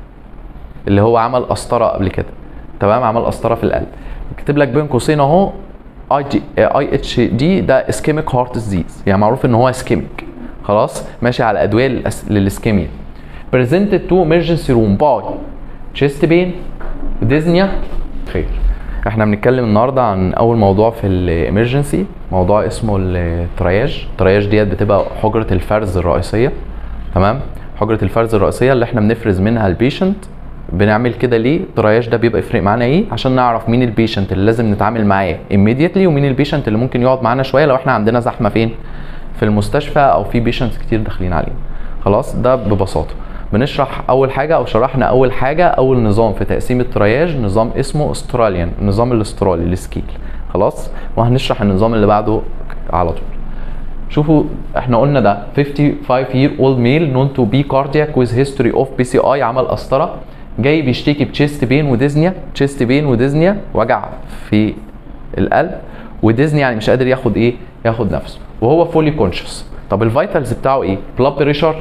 اللي هو عمل قسطره قبل كده تمام عمل قسطره في القلب كاتب لك بين قوسين اهو اي جي اي اتش دي ده اسكيميك هارت ديزيز يعني معروف ان هو اسكيميك خلاص ماشي على ادويه للأس- للاسكيميا presented to emergency room by chest pain ديزنيا خير احنا بنتكلم النهارده عن اول موضوع في الامرجنسي موضوع اسمه الترياج الترياج ديت بتبقى حجره الفرز الرئيسيه تمام حجره الفرز الرئيسيه اللي احنا بنفرز منها البيشنت بنعمل كده ليه الترياج ده بيبقى يفرق معانا ايه عشان نعرف مين البيشنت اللي لازم نتعامل معاه immediately ومين البيشنت اللي ممكن يقعد معانا شويه لو احنا عندنا زحمه فين في المستشفى او في بيشنتس كتير داخلين علينا خلاص ده ببساطه بنشرح اول حاجه او شرحنا اول حاجه اول نظام في تقسيم الترياج نظام اسمه استراليان النظام الاسترالي السكيل خلاص وهنشرح النظام اللي بعده على طول شوفوا احنا قلنا ده 55 year old male known to be cardiac with history of PCI عمل قسطره جاي بيشتكي بتشيست بين وديزنيا تشيست بين وديزنيا وجع في القلب وديزني يعني مش قادر ياخد ايه ياخد نفسه وهو فولي كونشس طب الفيتالز بتاعه ايه بلاد بريشر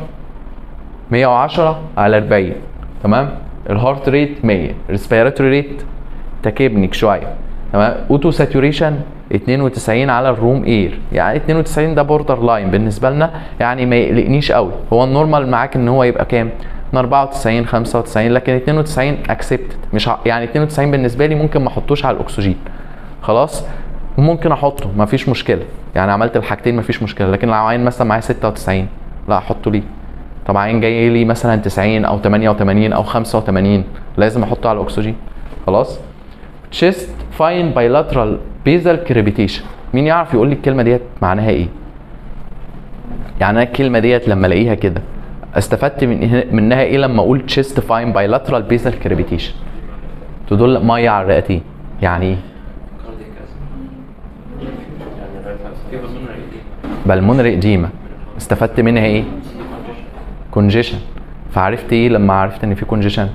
110 على 40 تمام الهارت ريت 100 ريسبيراتوري ريت تكبنك شويه تمام اوتو ساتوريشن 92 على الروم اير يعني 92 ده بوردر لاين بالنسبه لنا يعني ما يقلقنيش قوي هو النورمال معاك ان هو يبقى كام من 94 95 لكن 92 اكسبتد مش ع... يعني 92 بالنسبه لي ممكن ما احطوش على الاكسجين خلاص ممكن احطه ما فيش مشكله يعني عملت الحاجتين ما فيش مشكله لكن لو عين مثلا معايا 96 لا احطه ليه طب عين جاي لي مثلا 90 او 88 او 85 لازم احطه على الاكسجين خلاص chest fine bilateral basal crepitation مين يعرف يقول لي الكلمه ديت معناها ايه يعني انا الكلمه ديت لما الاقيها كده استفدت من منها ايه لما اقول chest fine bilateral basal crepitation تدل ميه على الرئتين يعني ايه بالمونري اديما استفدت منها ايه كونجيشن فعرفت ايه لما عرفت ان في كونجيشن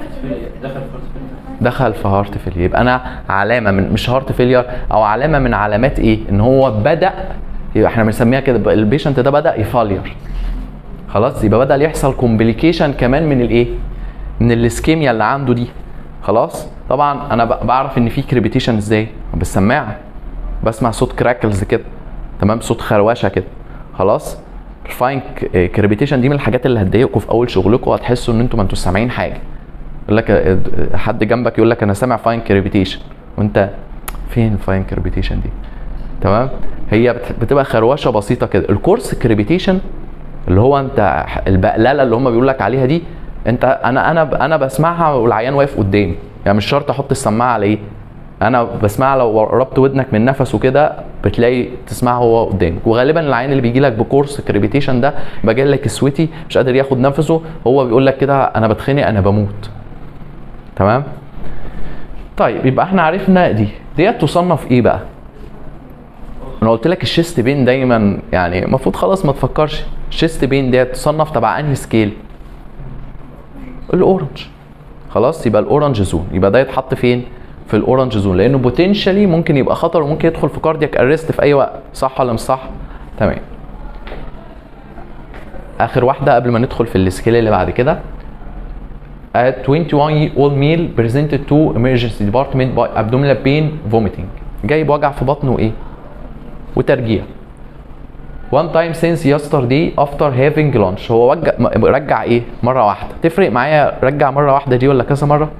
دخل في هارت فيلير يبقى انا علامه من مش هارت فيلير او علامه من علامات ايه ان هو بدا يبقى احنا بنسميها كده البيشنت ده بدا يفالير خلاص يبقى بدا يحصل كومبليكيشن كمان من الايه من الاسكيميا اللي عنده دي خلاص طبعا انا ب- بعرف ان في كريبيتيشن ازاي بالسماعه بسمع صوت كراكلز كده تمام صوت خروشه كده خلاص الفاين كريبيتيشن دي من الحاجات اللي هتضايقكم في اول شغلكم وهتحسوا ان انتوا ما انتوا سامعين حاجه يقول لك آه، آه، حد جنبك يقول لك انا سامع فاين كريبيتيشن وانت فين الفاين كريبيتيشن دي تمام هي بت- بتبقى خروشه بسيطه كده الكورس كريبيتيشن اللي هو انت ح- البقلله اللي هم بيقول لك عليها دي انت انا انا انا بسمعها والعيان واقف قدامي يعني مش شرط احط السماعه على ايه انا بسمعها لو قربت ودنك من نفسه كده بتلاقي تسمعه هو قدامك وغالبا العيان اللي بيجي لك بكورس كريبيتيشن ده يبقى جاي لك سويتي مش قادر ياخد نفسه هو بيقول لك كده انا بتخنق انا بموت تمام طيب يبقى احنا عرفنا دي ديت تصنف ايه بقى انا قلت لك الشيست بين دايما يعني المفروض خلاص ما تفكرش الشيست بين ديت تصنف تبع انهي سكيل الاورنج خلاص يبقى الاورنج زون يبقى ده يتحط فين في الاورنج زون لانه بوتنشالي ممكن يبقى خطر وممكن يدخل في كاردياك ارست في اي وقت صح ولا مش صح تمام اخر واحده قبل ما ندخل في السكيل اللي بعد كده A 21 year old male presented to emergency department by abdominal pain vomiting جاي بوجع في بطنه ايه وترجيع one time since yesterday after having lunch هو وجع م- رجع ايه مره واحده تفرق معايا رجع مره واحده دي ولا كذا مره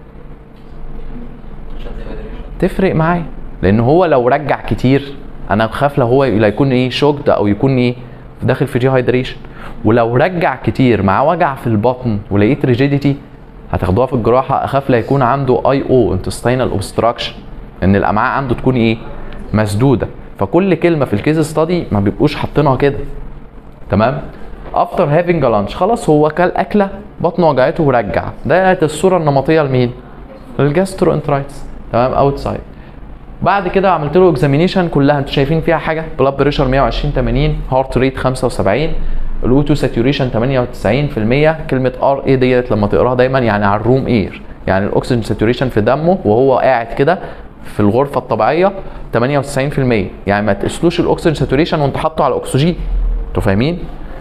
تفرق معايا لان هو لو رجع كتير انا بخاف لو هو لا يكون ايه شوكد او يكون ايه داخل في ديهايدريشن ولو رجع كتير مع وجع في البطن ولقيت ريجيديتي هتاخدوها في الجراحه اخاف لا يكون عنده اي او انتستينال اوبستراكشن ان الامعاء عنده تكون ايه مسدوده فكل كلمه في الكيس ستادي ما بيبقوش حاطينها كده تمام افتر هافينج لانش خلاص هو كل اكله بطنه وجعته ورجع ده الصوره النمطيه لمين للجاسترو انترايتس تمام اوتسايد بعد كده عملت له اكزامينيشن كلها انتوا شايفين فيها حاجه بلاد بريشر 120 80 هارت ريت 75 الاوتو ساتوريشن 98% كلمه ار اي ديت لما تقراها دايما يعني على الروم اير يعني الاكسجين ساتوريشن في دمه وهو قاعد كده في الغرفه الطبيعيه 98% يعني ما تقيسلوش الاكسجين ساتوريشن وانت حاطه على الاكسجين انتوا فاهمين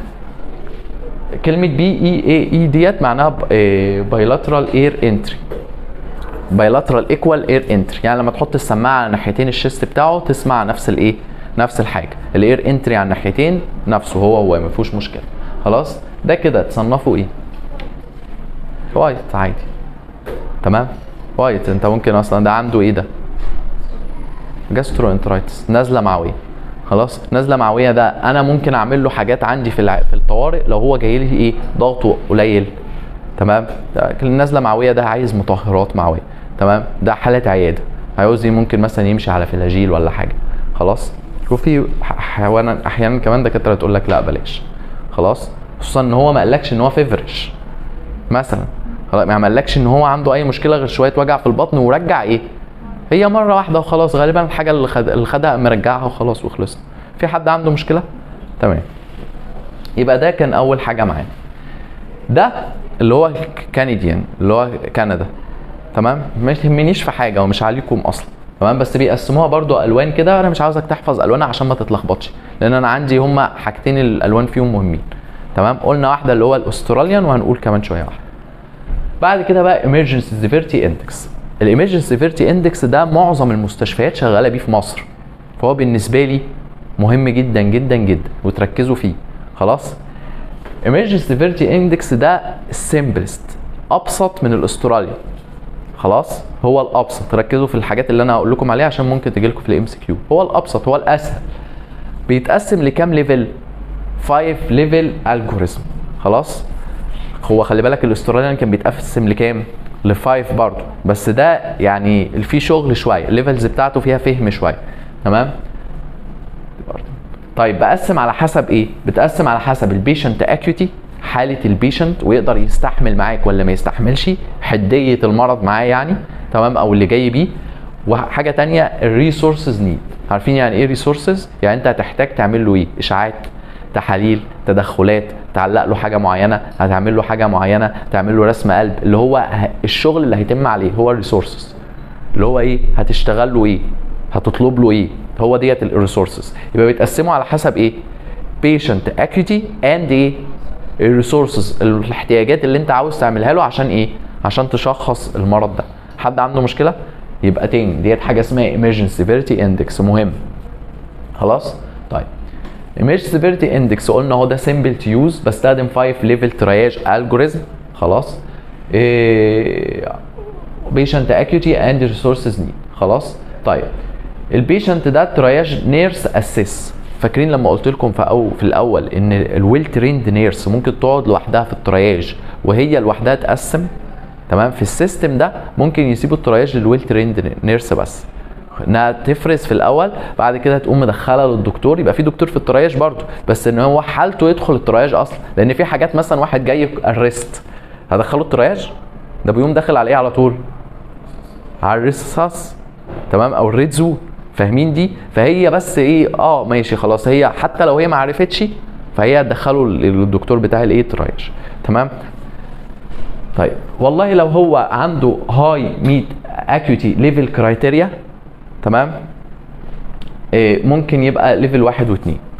كلمه بي اي اي اي ديت معناها بايلاترال اير انتري بايلاترال ايكوال اير انتري يعني لما تحط السماعه على ناحيتين الشيست بتاعه تسمع نفس الايه نفس الحاجه الاير انتري على الناحيتين نفسه هو هو ما فيهوش مشكله خلاص ده كده تصنفه ايه وايت عادي تمام وايت انت ممكن اصلا ده عنده ايه ده جاسترو انترايتس نازله معويه خلاص نازله معويه ده انا ممكن اعمل له حاجات عندي في الع... في الطوارئ لو هو جاي لي ايه ضغطه قليل تمام لكن النازله معويه ده عايز مطهرات معويه تمام ده حاله عياده عاوز ايه ممكن مثلا يمشي على فلاجيل ولا حاجه خلاص وفي ح- حيوانا احيانا كمان دكاتره تقول لك لا بلاش خلاص خصوصا ان هو ما قالكش ان هو فيفرش مثلا خلاص يعني ما قالكش ان هو عنده اي مشكله غير شويه وجع في البطن ورجع ايه هي مره واحده وخلاص غالبا الحاجه اللي خد اللي خدها مرجعها وخلاص وخلصنا في حد عنده مشكله تمام يبقى ده كان اول حاجه معانا ده اللي هو كنديان اللي هو كندا تمام ما يهمنيش في حاجه ومش عليكم اصلا تمام بس بيقسموها برضو الوان كده انا مش عاوزك تحفظ الوانها عشان ما تتلخبطش لان انا عندي هما حاجتين الالوان فيهم مهمين تمام قلنا واحده اللي هو الاستراليان وهنقول كمان شويه واحده بعد كده بقى emergency severity index emergency severity index ده معظم المستشفيات شغاله بيه في مصر فهو بالنسبه لي مهم جدا جدا جدا وتركزوا فيه خلاص emergency severity index ده السمبلست ابسط من الاستراليا خلاص هو الابسط ركزوا في الحاجات اللي انا هقول لكم عليها عشان ممكن تجي لكم في الام سي كيو هو الابسط هو الاسهل بيتقسم لكام ليفل 5 ليفل الجوريزم خلاص هو خلي بالك الاستراليان كان بيتقسم لكام لفايف برضه بس ده يعني فيه شغل شويه الليفلز بتاعته فيها فهم شويه تمام طيب بقسم على حسب ايه بتقسم على حسب البيشنت اكيوتي حاله البيشنت ويقدر يستحمل معاك ولا ما يستحملش حديه المرض معاه يعني تمام او اللي جاي بيه وحاجه تانية الريسورسز نيد عارفين يعني ايه ريسورسز يعني انت هتحتاج تعمل له ايه اشاعات تحاليل تدخلات تعلق له حاجه معينه هتعمل له حاجه معينه تعمل له رسم قلب اللي هو ه- الشغل اللي هيتم عليه هو الريسورسز اللي هو ايه هتشتغل له ايه هتطلب له ايه هو ديت الريسورسز يبقى بيتقسموا على حسب ايه patient acuity and ايه الريسورسز الاحتياجات اللي انت عاوز تعملها له عشان ايه عشان تشخص المرض ده حد عنده مشكله يبقى تاني ديت حاجه اسمها emergency severity index مهم خلاص طيب emergency severity index قلنا هو ده simple to use بستخدم 5 level triage algorithm خلاص إيه patient acuity and resources need خلاص طيب البيشنت ده ترياج نيرس اسيس فاكرين لما قلت لكم في أو في الاول ان الويل تريند نيرس ممكن تقعد لوحدها في الترياج وهي لوحدها تقسم تمام في السيستم ده ممكن يسيبوا الترياج للويل تريند نيرس بس انها تفرز في الاول بعد كده تقوم مدخلها للدكتور يبقى في دكتور في الترياج برضه بس ان هو حالته يدخل الترياج اصلا لان في حاجات مثلا واحد جاي ارست هدخله الترياج ده بيقوم داخل على ايه على طول على الرصاص تمام او الريد زون فاهمين دي فهي بس ايه اه ماشي خلاص هي حتى لو هي ما عرفتش فهي هتدخله للدكتور بتاع الايه ترايش تمام طيب والله لو هو عنده هاي ميت اكيوتي ليفل كرايتيريا تمام إيه ممكن يبقى ليفل واحد واثنين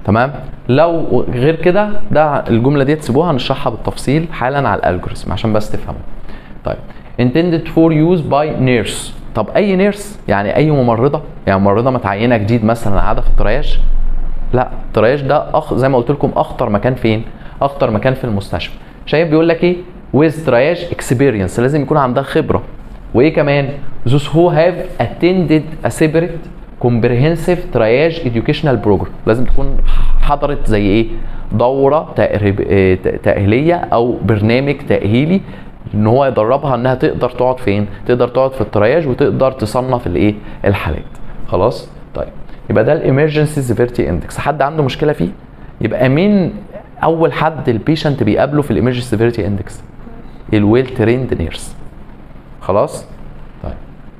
تمام لو غير كده ده الجمله دي تسيبوها هنشرحها بالتفصيل حالا على الالجوريزم عشان بس تفهموا طيب intended for use by nurse طب اي نيرس يعني اي ممرضه يعني ممرضه متعينه جديد مثلا قاعده في الترياج لا الترياج ده أخ... زي ما قلت لكم اخطر مكان فين اخطر مكان في المستشفى شايف بيقول لك ايه with ترياج experience لازم يكون عندها خبره وايه كمان those who have attended a separate comprehensive triage educational program لازم تكون حضرت زي ايه دوره تقريب... آه، ت- تاهيليه او برنامج تاهيلي ان هو يدربها انها تقدر تقعد فين تقدر تقعد في الترياج وتقدر تصنف الايه الحالات خلاص طيب يبقى ده الامرجنسي سيفيرتي اندكس حد عنده مشكله فيه يبقى مين اول حد البيشنت بيقابله في الامرجنسي سيفيرتي اندكس الويل تريند نيرس خلاص طيب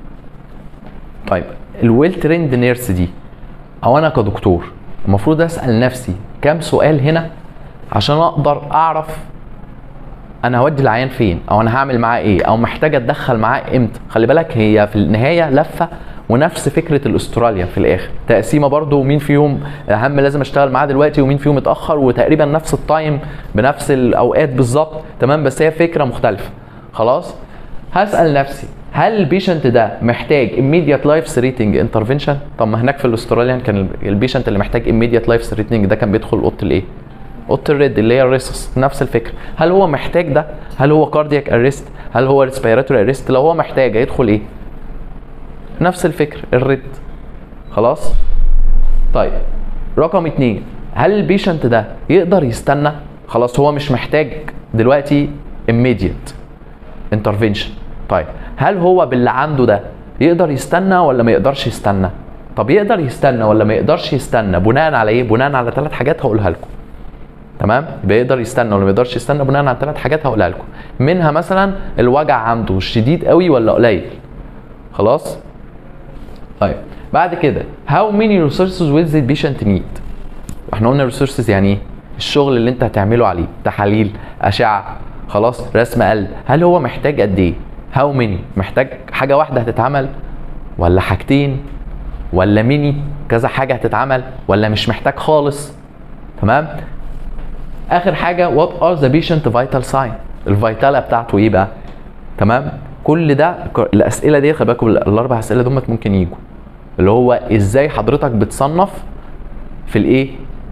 طيب الويل تريند نيرس دي او انا كدكتور المفروض اسال نفسي كام سؤال هنا عشان اقدر اعرف انا هودي العيان فين او انا هعمل معاه ايه او محتاج اتدخل معاه امتى خلي بالك هي في النهايه لفه ونفس فكره الاستراليا في الاخر تقسيمه برضو مين فيهم اهم لازم اشتغل معاه دلوقتي ومين فيهم اتاخر وتقريبا نفس التايم بنفس الاوقات بالظبط تمام بس هي فكره مختلفه خلاص هسال نفسي هل البيشنت ده محتاج immediate life threatening intervention طب ما هناك في الاستراليان كان البيشنت اللي محتاج immediate life threatening ده كان بيدخل اوضه الايه اوضه الريد اللي هي الريسس نفس الفكره هل هو محتاج ده هل هو كاردياك اريست هل هو ريسبيراتوري اريست لو هو محتاج هيدخل ايه نفس الفكر الريد خلاص طيب رقم اتنين هل البيشنت ده يقدر يستنى خلاص هو مش محتاج دلوقتي immediate intervention طيب هل هو باللي عنده ده يقدر يستنى ولا ما يقدرش يستنى طب يقدر يستنى ولا ما يقدرش يستنى بناء على ايه بناء على ثلاث حاجات هقولها لكم تمام يبقى يقدر يستنى ولا ما يقدرش يستنى بناء على ثلاث حاجات هقولها لكم منها مثلا الوجع عنده شديد قوي ولا قليل خلاص طيب بعد كده how many resources will the patient need احنا قلنا resources يعني ايه الشغل اللي انت هتعمله عليه تحاليل اشعه خلاص رسم قلب هل هو محتاج قد ايه how many محتاج حاجه واحده هتتعمل ولا حاجتين ولا ميني كذا حاجه هتتعمل ولا مش محتاج خالص تمام اخر حاجه وات ار ذا بيشنت فيتال ساين الفيتالا بتاعته ايه بقى تمام كل ده ك- الاسئله دي خلي بالكم الاربع اسئله دول ممكن يجوا اللي هو ازاي حضرتك بتصنف في الايه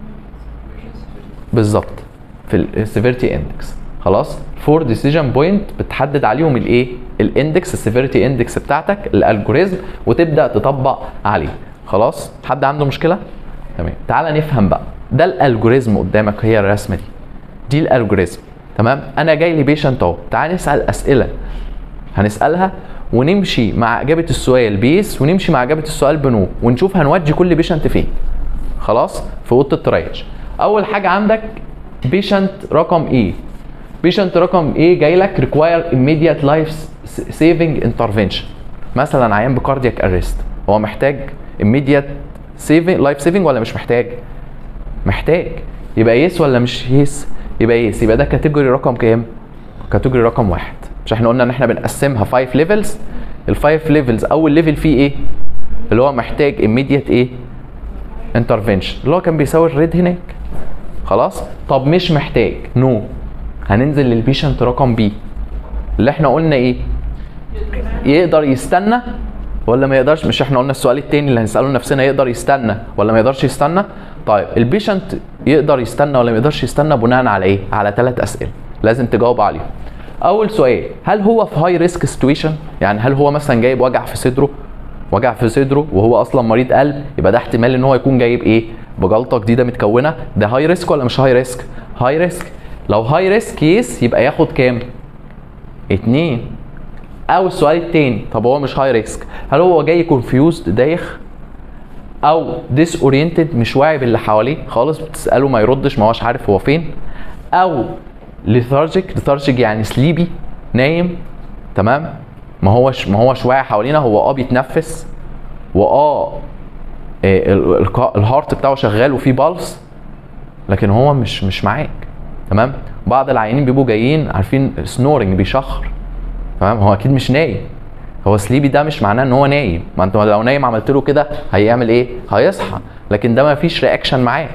بالظبط في السيفيرتي اندكس خلاص فور ديسيجن بوينت بتحدد عليهم الايه الاندكس السيفيرتي اندكس بتاعتك الالجوريزم وتبدا تطبق عليه خلاص حد عنده مشكله تمام تعال نفهم بقى ده الالجوريزم قدامك هي الرسمه دي دي الالجوريزم تمام انا جاي لي بيشنت اهو تعال نسال اسئله هنسالها ونمشي مع اجابه السؤال بيس ونمشي مع اجابه السؤال بنو ونشوف هنودي كل بيشنت فين خلاص في اوضه الترياج اول حاجه عندك بيشنت رقم ايه بيشنت رقم ايه جاي لك ريكواير immediate life saving intervention مثلا عيان بكاردياك اريست هو محتاج immediate saving life saving ولا مش محتاج محتاج يبقى يس ولا مش يس يبقى يس يبقى ده كاتيجوري رقم كام كاتيجوري رقم واحد مش احنا قلنا ان احنا بنقسمها 5 ليفلز الفايف ليفلز اول ليفل فيه ايه اللي هو محتاج immediate ايه انترفنشن اللي هو كان بيساوي الريد هناك خلاص طب مش محتاج نو no. هننزل للبيشنت رقم بي اللي احنا قلنا ايه يقدر يستنى ولا ما يقدرش مش احنا قلنا السؤال التاني اللي هنساله لنفسنا يقدر يستنى ولا ما يقدرش يستنى طيب البيشنت يقدر يستنى ولا ما يقدرش يستنى بناء على ايه على ثلاث اسئله لازم تجاوب عليهم اول سؤال هل هو في هاي ريسك سيتويشن يعني هل هو مثلا جايب وجع في صدره وجع في صدره وهو اصلا مريض قلب يبقى ده احتمال ان هو يكون جايب ايه بجلطه جديده متكونه ده هاي ريسك ولا مش هاي ريسك هاي ريسك لو هاي ريسك كيس يبقى ياخد كام اتنين او السؤال التاني طب هو مش هاي ريسك هل هو جاي كونفيوزد دايخ او ديس اورينتد مش واعي باللي حواليه خالص بتساله ما يردش ما هوش عارف هو فين او ليثارجيك ليثارجيك يعني سليبي نايم تمام ما هوش ما هوش واعي حوالينا هو اه بيتنفس واه آه، ال- ال- الهارت بتاعه شغال وفيه بالس لكن هو مش مش معاك تمام بعض العيانين بيبقوا جايين عارفين سنورنج بيشخر تمام هو اكيد مش نايم هو سليبي ده مش معناه ان هو نايم ما انت لو نايم عملت له كده هيعمل ايه هيصحى لكن ده ما فيش رياكشن معاك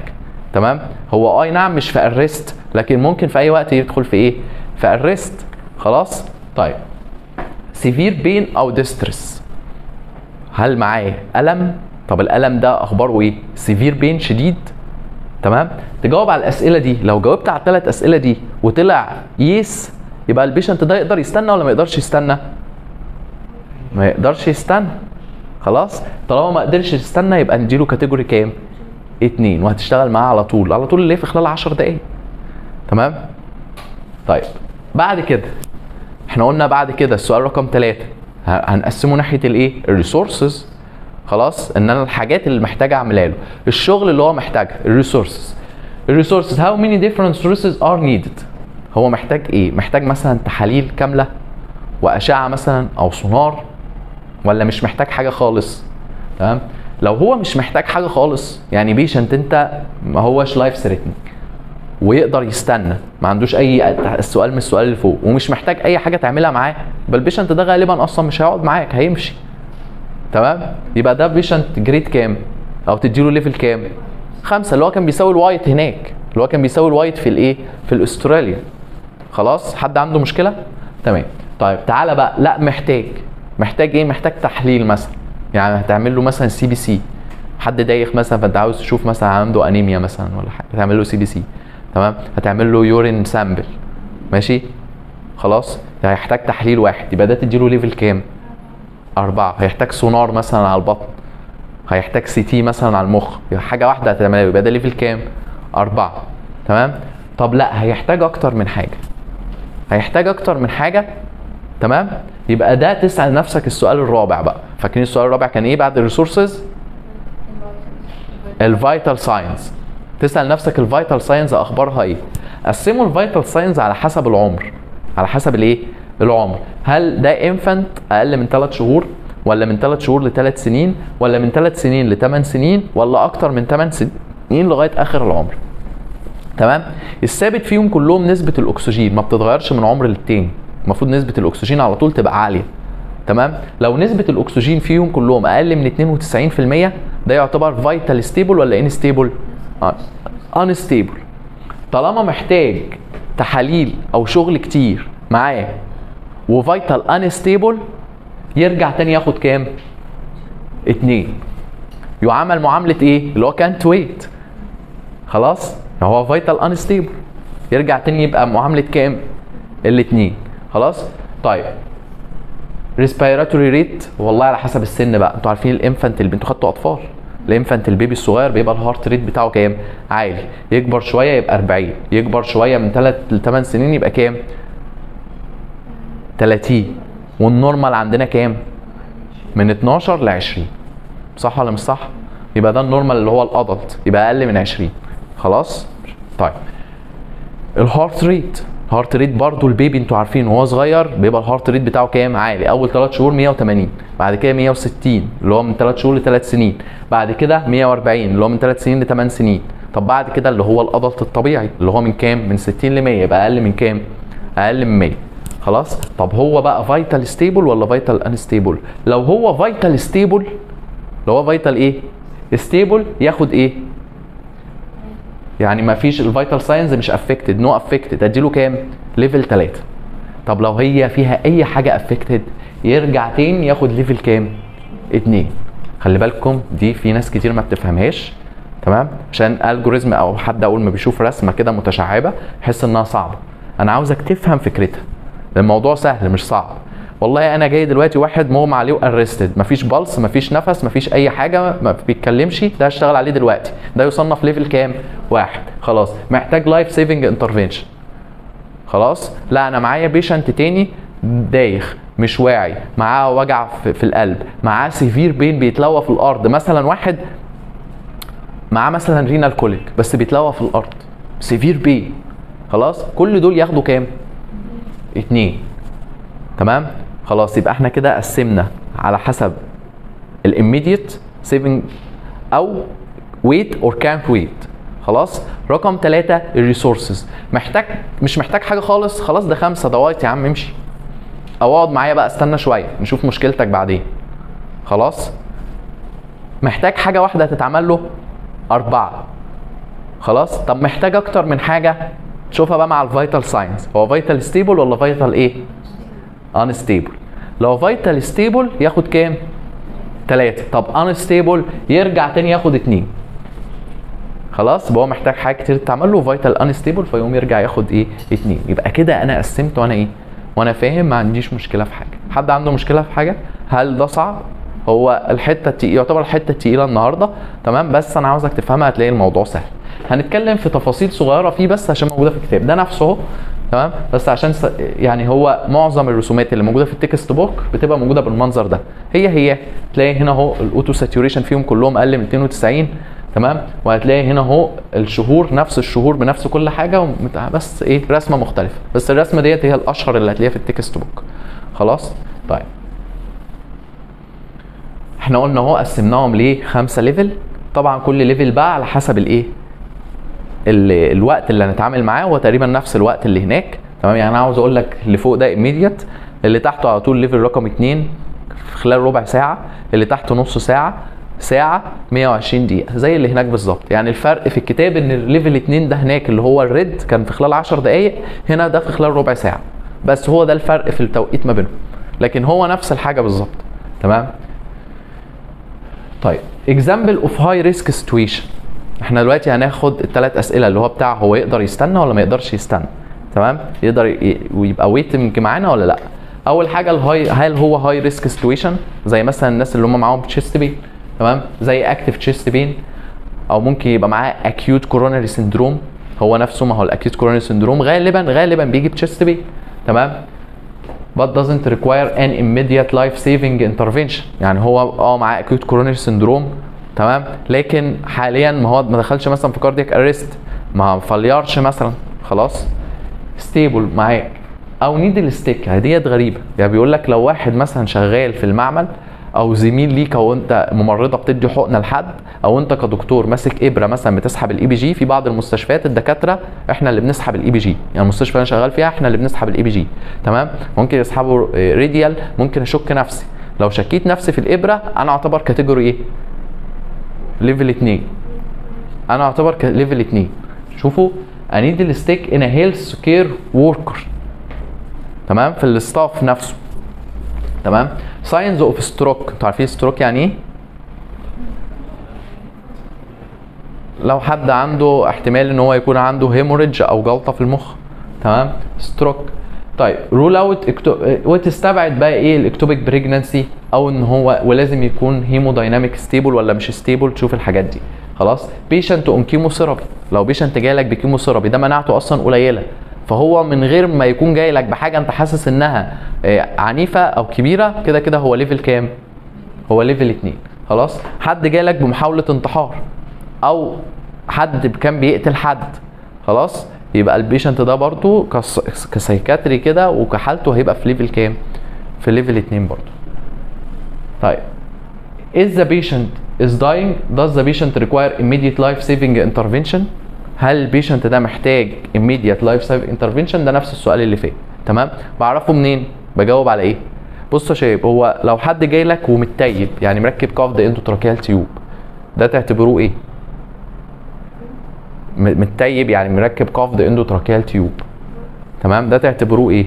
تمام هو اي نعم مش في ارست لكن ممكن في اي وقت يدخل في ايه في ارست خلاص طيب سيفير بين او ديسترس هل معاه الم طب الالم ده اخباره ايه سيفير بين شديد تمام تجاوب على الاسئله دي لو جاوبت على الثلاث اسئله دي وطلع يس يبقى البيشنت ده يقدر يستنى ولا ما يقدرش يستنى ما يقدرش يستنى خلاص طالما ما قدرش يستنى يبقى نديله كاتيجوري كام اتنين وهتشتغل معاه على طول على طول اللي في خلال 10 دقايق تمام طيب بعد كده احنا قلنا بعد كده السؤال رقم ثلاثة هنقسمه ناحية الايه الريسورسز خلاص ان انا الحاجات اللي محتاج اعملها له الشغل اللي هو محتاجها الريسورسز الريسورسز how many different resources are needed هو محتاج ايه محتاج مثلا تحاليل كاملة واشعة مثلا او سونار ولا مش محتاج حاجة خالص تمام لو هو مش محتاج حاجة خالص يعني بيشنت انت ما هوش لايف ثريتنج ويقدر يستنى ما عندوش اي السؤال من السؤال اللي فوق ومش محتاج اي حاجه تعملها معاه يبقى البيشنت ده غالبا اصلا مش هيقعد معاك هيمشي تمام يبقى ده بيشنت جريد كام او تديله ليفل كام خمسة اللي هو كان بيساوي الوايت هناك اللي هو كان بيساوي الوايت في الايه في الاستراليا خلاص حد عنده مشكله تمام طيب تعالى بقى لا محتاج محتاج ايه محتاج تحليل مثلا يعني هتعمل له مثلا سي بي سي حد دايخ مثلا فانت عاوز تشوف مثلا عنده انيميا مثلا ولا حاجه هتعمل له سي بي سي تمام هتعمل له يورين سامبل ماشي خلاص هيحتاج تحليل واحد يبقى ده تديله ليفل كام أربعة هيحتاج سونار مثلا على البطن هيحتاج سي تي مثلا على المخ يبقى حاجة واحدة هتعملها يبقى ده ليفل كام أربعة تمام طب لا هيحتاج أكتر من حاجة هيحتاج أكتر من حاجة تمام يبقى ده تسأل نفسك السؤال الرابع بقى فاكرين السؤال الرابع كان ايه بعد الريسورسز الفيتال ساينس تسال نفسك الفيتال ساينز اخبارها ايه قسموا الفيتال ساينز على حسب العمر على حسب الايه العمر هل ده انفانت اقل من 3 شهور ولا من 3 شهور ل 3 سنين ولا من 3 سنين ل 8 سنين ولا اكتر من 8 سنين لغايه اخر العمر تمام الثابت فيهم كلهم نسبه الاكسجين ما بتتغيرش من عمر للتاني المفروض نسبه الاكسجين على طول تبقى عاليه تمام لو نسبه الاكسجين فيهم كلهم اقل من 92% ده يعتبر فيتال ستيبل ولا ان ستيبل انستيبل طالما محتاج تحاليل او شغل كتير معاه وفيتال انستيبل يرجع تاني ياخد كام؟ اتنين يعامل معاملة ايه؟ اللي هو كانت ويت خلاص؟ هو فيتال انستيبل يرجع تاني يبقى معاملة كام؟ الاتنين خلاص؟ طيب ريسبيراتوري ريت والله على حسب السن بقى انتوا عارفين الانفانت اللي انتوا خدتوا اطفال الانفانت البيبي الصغير بيبقى الهارت ريت بتاعه كام؟ عالي يكبر شويه يبقى 40 يكبر شويه من 3 ل 8 سنين يبقى كام؟ 30 والنورمال عندنا كام؟ من 12 ل 20 صح ولا مش صح؟ يبقى ده النورمال اللي هو الادلت يبقى اقل من 20 خلاص؟ طيب الهارت ريت الهارت ريت برضو البيبي انتوا عارفين وهو صغير بيبقى الهارت ريت بتاعه كام عالي اول 3 شهور 180 بعد كده 160 اللي هو من 3 شهور ل 3 سنين بعد كده 140 اللي هو من 3 سنين ل 8 سنين طب بعد كده اللي هو الادلت الطبيعي اللي هو من كام من 60 ل 100 يبقى اقل من كام اقل من 100 خلاص طب هو بقى فيتال ستيبل ولا فيتال انستيبل لو هو فيتال ستيبل لو هو فيتال ايه ستيبل ياخد ايه يعني ما فيش الفيتال ساينز مش افكتد نو افكتد اديله كام ليفل 3 طب لو هي فيها اي حاجه افكتد يرجع تاني ياخد ليفل كام 2 خلي بالكم دي في ناس كتير ما بتفهمهاش تمام عشان الجوريزم او حد اول ما بيشوف رسمه كده متشعبه يحس انها صعبه انا عاوزك تفهم فكرتها الموضوع سهل مش صعب والله انا جاي دلوقتي واحد مغمى عليه وارستد مفيش بلس مفيش نفس مفيش اي حاجه ما بيتكلمش ده هشتغل عليه دلوقتي ده يصنف ليفل كام واحد خلاص محتاج لايف سيفنج انترفنشن خلاص لا انا معايا بيشنت تاني دايخ مش واعي معاه وجع في, في القلب معاه سيفير بين بيتلوى في الارض مثلا واحد معاه مثلا رينال كوليك بس بيتلوى في الارض سيفير بين خلاص كل دول ياخدوا كام اتنين تمام خلاص يبقى احنا كده قسمنا على حسب الاميديت سيفنج او ويت اور كانت ويت خلاص رقم ثلاثة الريسورسز محتاج مش محتاج حاجة خالص خلاص ده خمسة ده وايت يا عم امشي او اقعد معايا بقى استنى شوية نشوف مشكلتك بعدين خلاص محتاج حاجة واحدة هتتعمل له أربعة خلاص طب محتاج اكتر من حاجه شوفها بقى مع الفيتال ساينس هو فيتال ستيبل ولا فيتال ايه انستيبل لو فيتال ستيبل ياخد كام 3 طب انستيبل يرجع تاني ياخد 2 خلاص يبقى هو محتاج حاجه كتير تتعمل له فيتال انستيبل فيقوم يرجع ياخد ايه 2 يبقى كده انا قسمت وانا ايه وانا فاهم ما عنديش مشكله في حاجه حد عنده مشكله في حاجه هل ده صعب هو الحته التقيلة يعتبر الحته التقيله النهارده تمام بس انا عاوزك تفهمها هتلاقي الموضوع سهل هنتكلم في تفاصيل صغيره فيه بس عشان موجوده في الكتاب ده نفسه اهو تمام بس عشان س... يعني هو معظم الرسومات اللي موجوده في التكست بوك بتبقى موجوده بالمنظر ده هي هي تلاقي هنا اهو الاوتو ساتوريشن فيهم كلهم اقل من 92 تمام وهتلاقي هنا اهو الشهور نفس الشهور بنفس كل حاجه ومت... بس ايه رسمه مختلفه بس الرسمه ديت هي الاشهر اللي هتلاقيها في التكست بوك خلاص طيب احنا قلنا اهو قسمناهم ليه خمسه ليفل طبعا كل ليفل بقى على حسب الايه ال- الوقت اللي هنتعامل معاه هو تقريبا نفس الوقت اللي هناك تمام يعني انا عاوز اقول لك اللي فوق ده immediate اللي تحته على طول ليفل رقم 2 في خلال ربع ساعه اللي تحته نص ساعه ساعه 120 دقيقه زي اللي هناك بالظبط يعني الفرق في الكتاب ان الليفل 2 ده هناك اللي هو الريد كان في خلال 10 دقائق هنا ده في خلال ربع ساعه بس هو ده الفرق في التوقيت ما بينهم لكن هو نفس الحاجه بالظبط تمام طيب اكزامبل اوف هاي ريسك سيتويشن احنا دلوقتي هناخد الثلاث اسئله اللي هو بتاع هو يقدر يستنى ولا ما يقدرش يستنى تمام يقدر ي- ويبقى ويتنج معانا ولا لا اول حاجه الهاي هل هو هاي ريسك سيتويشن زي مثلا الناس اللي هم معاهم تشيست بين تمام زي اكتف تشيست بين او ممكن يبقى معاه اكيوت كوروناري سندروم هو نفسه ما هو الاكيوت كوروناري سندروم غالبا غالبا بيجي بتشيست بين تمام but doesn't require an immediate life saving intervention يعني هو اه معاه acute coronary syndrome تمام لكن حاليا ما هو ما دخلش مثلا في كاردياك اريست ما فليارش مثلا خلاص ستيبل معاك او نيدل ستيك ديت غريبه يعني بيقول لك لو واحد مثلا شغال في المعمل او زميل ليك او انت ممرضه بتدي حقنه لحد او انت كدكتور ماسك ابره مثلا بتسحب الاي بي جي في بعض المستشفيات الدكاتره احنا اللي بنسحب الاي بي جي يعني المستشفى اللي انا شغال فيها احنا اللي بنسحب الاي بي جي تمام ممكن يسحبوا آه، ريديال ممكن اشك نفسي لو شكيت نفسي في الابره انا اعتبر كاتيجوري ايه ليفل 2 انا اعتبر ليفل 2 شوفوا انيد الستيك ان هيلث كير وركر تمام في الستاف نفسه تمام ساينز اوف ستروك انتوا عارفين ستروك يعني ايه لو حد عنده احتمال ان هو يكون عنده هيموريدج او جلطه في المخ تمام ستروك طيب رول اوت وتستبعد بقى ايه الاكتوبيك بريجنانسي او ان هو ولازم يكون هيمودايناميك ستيبل ولا مش ستيبل تشوف الحاجات دي خلاص بيشنت اون كيموثيرابي لو بيشنت جاي لك بكيموثيرابي ده مناعته اصلا قليله فهو من غير ما يكون جاي لك بحاجه انت حاسس انها آه، عنيفه او كبيره كده كده هو ليفل كام هو ليفل 2 خلاص حد جالك بمحاوله انتحار او حد كان بيقتل حد خلاص يبقى البيشنت ده برضو كس- كسايكاتري كده وكحالته هيبقى في ليفل كام في ليفل 2 برضو طيب is the patient is dying does the patient require immediate life saving intervention هل البيشنت ده محتاج immediate life saving intervention ده نفس السؤال اللي فات تمام بعرفه منين بجاوب على ايه بص يا شباب هو لو حد جاي لك ومتيب يعني مركب كافد اندوتراكيال تيوب ده تعتبروه ايه م- متيب يعني مركب كافد اندوتراكيال تيوب تمام ده تعتبروه ايه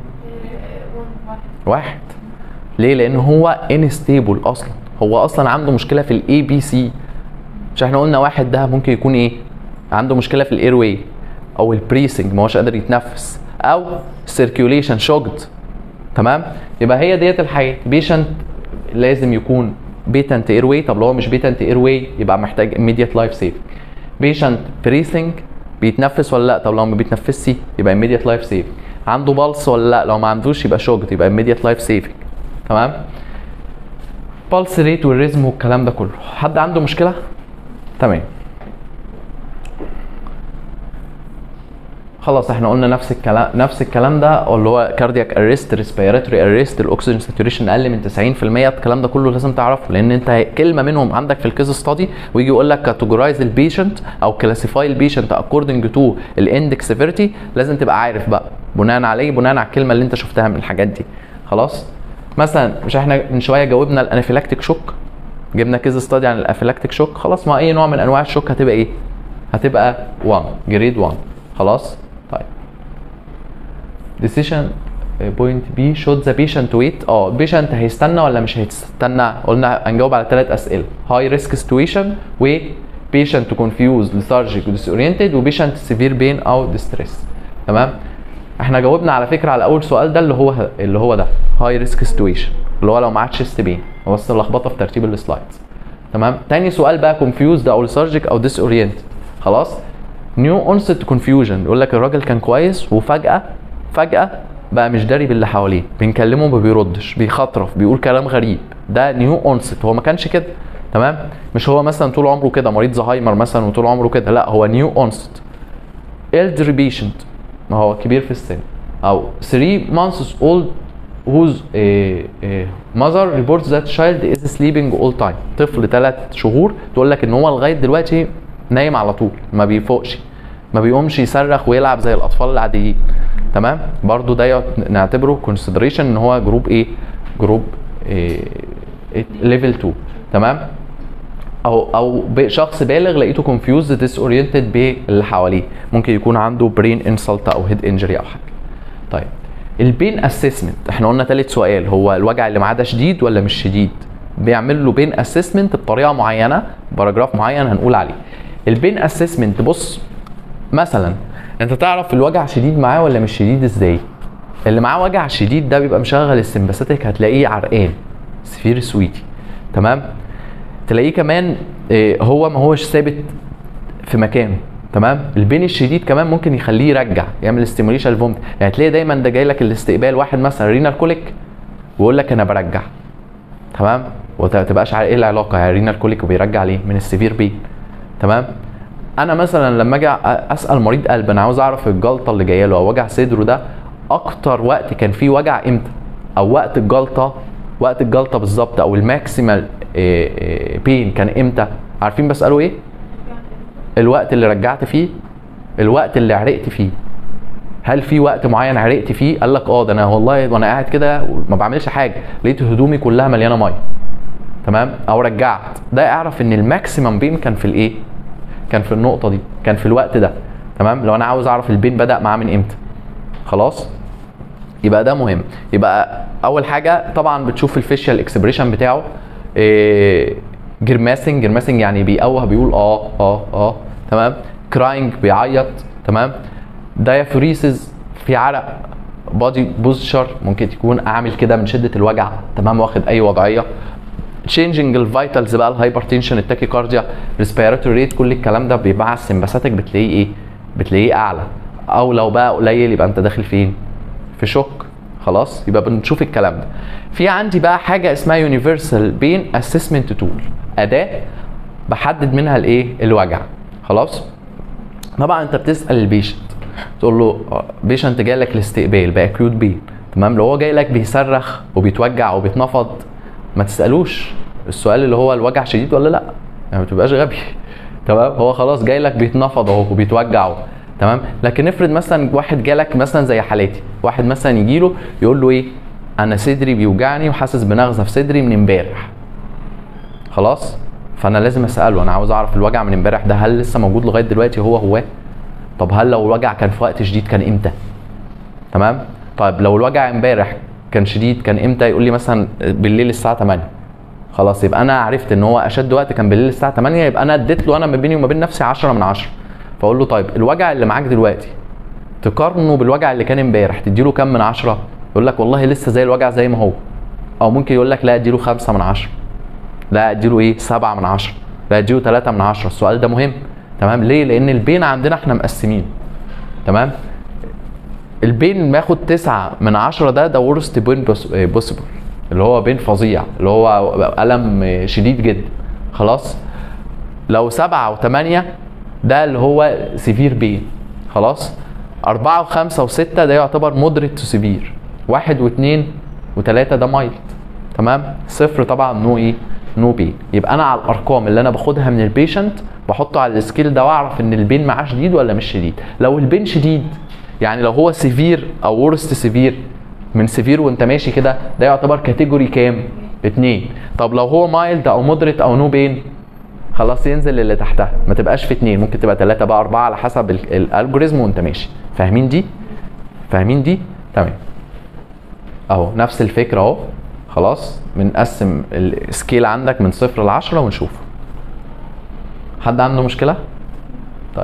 واحد ليه لان هو انستيبل اصلا هو اصلا عنده مشكله في الاي بي سي مش احنا قلنا واحد ده ممكن يكون ايه عنده مشكله في الاير واي او البريسنج ما هوش قادر يتنفس او سيركيوليشن شوجد تمام يبقى هي ديت الحياه بيشنت لازم يكون بيتنت اير واي طب لو هو مش بيتنت اير واي يبقى محتاج immediate لايف سيف بيشنت بريسنج بيتنفس ولا لا طب لو ما بيتنفسش يبقى immediate لايف سيف عنده بالس ولا لا لو ما عندوش يبقى شوجد يبقى immediate لايف سيفنج تمام بالس ريت والريزم والكلام ده كله حد عنده مشكله تمام خلاص احنا قلنا نفس الكلام نفس الكلام ده اللي هو كاردياك اريست ريسبيراتوري اريست الاكسجين ساتوريشن اقل من 90% الكلام ده كله لازم تعرفه لان انت كلمه منهم عندك في الكيس ستادي ويجي يقول لك كاتيجورايز البيشنت او كلاسيفاي البيشنت اكوردنج تو الاندكس سيفيرتي لازم تبقى عارف بقى بناء عليه بناء على الكلمه اللي انت شفتها من الحاجات دي خلاص مثلا مش احنا من شويه جاوبنا الانافيلاكتيك شوك جبنا كيس ستادي عن الانافيلاكتيك شوك خلاص ما اي نوع من انواع الشوك هتبقى ايه هتبقى 1 جريد 1 خلاص طيب decision بوينت بي should the patient wait اه البيشنت هيستنى ولا مش هيستنى قلنا هنجاوب على ثلاث اسئله هاي ريسك سيتويشن و patient confused lethargic disoriented و patient severe pain او distress تمام احنا جاوبنا على فكره على اول سؤال ده اللي هو اللي هو ده هاي ريسك سيتويشن اللي هو لو معاه تشيست بين هو بس اللخبطه في ترتيب السلايدز تمام تاني سؤال بقى confused او lethargic او disoriented خلاص نيو اونست كونفيوجن يقول لك الراجل كان كويس وفجاه فجاه بقى مش داري باللي حواليه بنكلمه ما بيردش بيخطرف بيقول كلام غريب ده نيو اونست هو ما كانش كده تمام مش هو مثلا طول عمره كده مريض زهايمر مثلا وطول عمره كده لا هو نيو اونست elderly بيشنت ما هو كبير في السن او 3 months old whose uh, uh, mother reports that child is sleeping all time طفل 3 شهور تقول لك ان هو لغايه دلوقتي نايم على طول ما بيفوقش ما بيقومش يصرخ ويلعب زي الاطفال العاديين تمام برضو ده نعتبره كونسيدريشن ان هو جروب ايه جروب ليفل 2 تمام او او شخص بالغ لقيته كونفيوز ديس اورينتد باللي حواليه ممكن يكون عنده برين انسلت او هيد انجري او حاجه طيب البين اسسمنت احنا قلنا ثالث سؤال هو الوجع اللي معاه ده شديد ولا مش شديد بيعمل له بين اسسمنت بطريقه معينه باراجراف معين هنقول عليه البين اسسمنت بص مثلا انت تعرف الوجع شديد معاه ولا مش شديد ازاي اللي معاه وجع شديد ده بيبقى مشغل السمباثيك هتلاقيه عرقان سفير سويتي تمام تلاقيه كمان اه هو ما هوش ثابت في مكانه تمام البين الشديد كمان ممكن يخليه يرجع يعمل ستيموليشن الفومت يعني تلاقي دايما ده جاي لك الاستقبال واحد مثلا رينال كوليك ويقول لك انا برجع تمام وما تبقاش عارف ايه العلاقه يعني رينال كوليك وبيرجع ليه من السيفير بين تمام انا مثلا لما اجي اسال مريض قلب انا عاوز اعرف الجلطه اللي جايه له او وجع صدره ده اكتر وقت كان فيه وجع امتى او وقت الجلطه وقت الجلطه بالظبط او الماكسيمال بين كان امتى عارفين بساله ايه الوقت اللي رجعت فيه الوقت اللي عرقت فيه هل في وقت معين عرقت فيه قال لك اه ده انا والله وانا قاعد كده ما بعملش حاجه لقيت هدومي كلها مليانه ميه تمام او رجعت ده اعرف ان الماكسيمم بين كان في الايه كان في النقطه دي كان في الوقت ده تمام لو انا عاوز اعرف البين بدا معاه من امتى خلاص يبقى ده مهم يبقى اول حاجه طبعا بتشوف الفيشيال اكسبريشن بتاعه إيه جرماسنج جرماسنج يعني بيقوه بيقول اه اه اه تمام كراينج بيعيط تمام دايافوريسز في عرق بادي بوزشر ممكن تكون اعمل كده من شده الوجع تمام واخد اي وضعيه تشينجنج الفيتالز بقى الهايبرتنشن التاكيكارديا ريسبيراتوري ريت كل الكلام ده بيبقى على السمباثيك بتلاقيه ايه بتلاقيه اعلى او لو بقى قليل يبقى انت داخل فين في شوك خلاص يبقى بنشوف الكلام ده في عندي بقى حاجه اسمها يونيفرسال بين اسسمنت تول اداه بحدد منها الايه الوجع خلاص طبعا انت بتسال البيشنت تقول له بيشنت جاي لك الاستقبال باكيوت بين تمام لو هو جاي لك بيصرخ وبيتوجع وبيتنفض ما تسالوش السؤال اللي هو الوجع شديد ولا لا يعني ما تبقاش غبي تمام هو خلاص جاي لك بيتنفض اهو وبيتوجع تمام لكن افرض مثلا واحد جالك مثلا زي حالاتي واحد مثلا يجي له يقول له ايه انا صدري بيوجعني وحاسس بنغزه في صدري من امبارح خلاص فانا لازم اساله انا عاوز اعرف الوجع من امبارح ده هل لسه موجود لغايه دلوقتي هو هو طب هل لو الوجع كان في وقت شديد كان امتى تمام طيب لو الوجع امبارح كان شديد كان امتى يقول لي مثلا بالليل الساعه 8 خلاص يبقى انا عرفت ان هو اشد وقت كان بالليل الساعه 8 يبقى انا اديت له انا ما بيني وما بين نفسي 10 من 10 فاقول له طيب الوجع اللي معاك دلوقتي تقارنه بالوجع اللي كان امبارح تديله كام من 10 يقول لك والله لسه زي الوجع زي ما هو او ممكن يقول لك لا اديله 5 من 10 لا اديله ايه 7 من 10 لا اديله 3 من 10 السؤال ده مهم تمام ليه لان البين عندنا احنا مقسمين تمام البين ماخد 9 من 10 ده ده ورست بين بوسيبل اللي هو بين فظيع اللي هو الم شديد جدا خلاص لو 7 و8 ده اللي هو سيفير بين خلاص أربعة وخمسة وستة ده يعتبر مودريت تو سيفير واحد واثنين وثلاثة ده مايلد تمام صفر طبعا نو ايه نو بين يبقى انا على الارقام اللي انا باخدها من البيشنت بحطه على السكيل ده واعرف ان البين معاه شديد ولا مش شديد لو البين شديد يعني لو هو سيفير او ورست سيفير من سيفير وانت ماشي كده ده يعتبر كاتيجوري كام اتنين طب لو هو مايلد او مودريت او نو بين خلاص ينزل اللي تحتها ما تبقاش في اتنين ممكن تبقى تلاتة بقى أربعة على حسب ال- الالجوريزم وأنت ماشي فاهمين دي؟ فاهمين دي؟ تمام اهو نفس الفكره اهو خلاص بنقسم السكيل عندك من صفر ل 10 ونشوف حد عنده مشكله طيب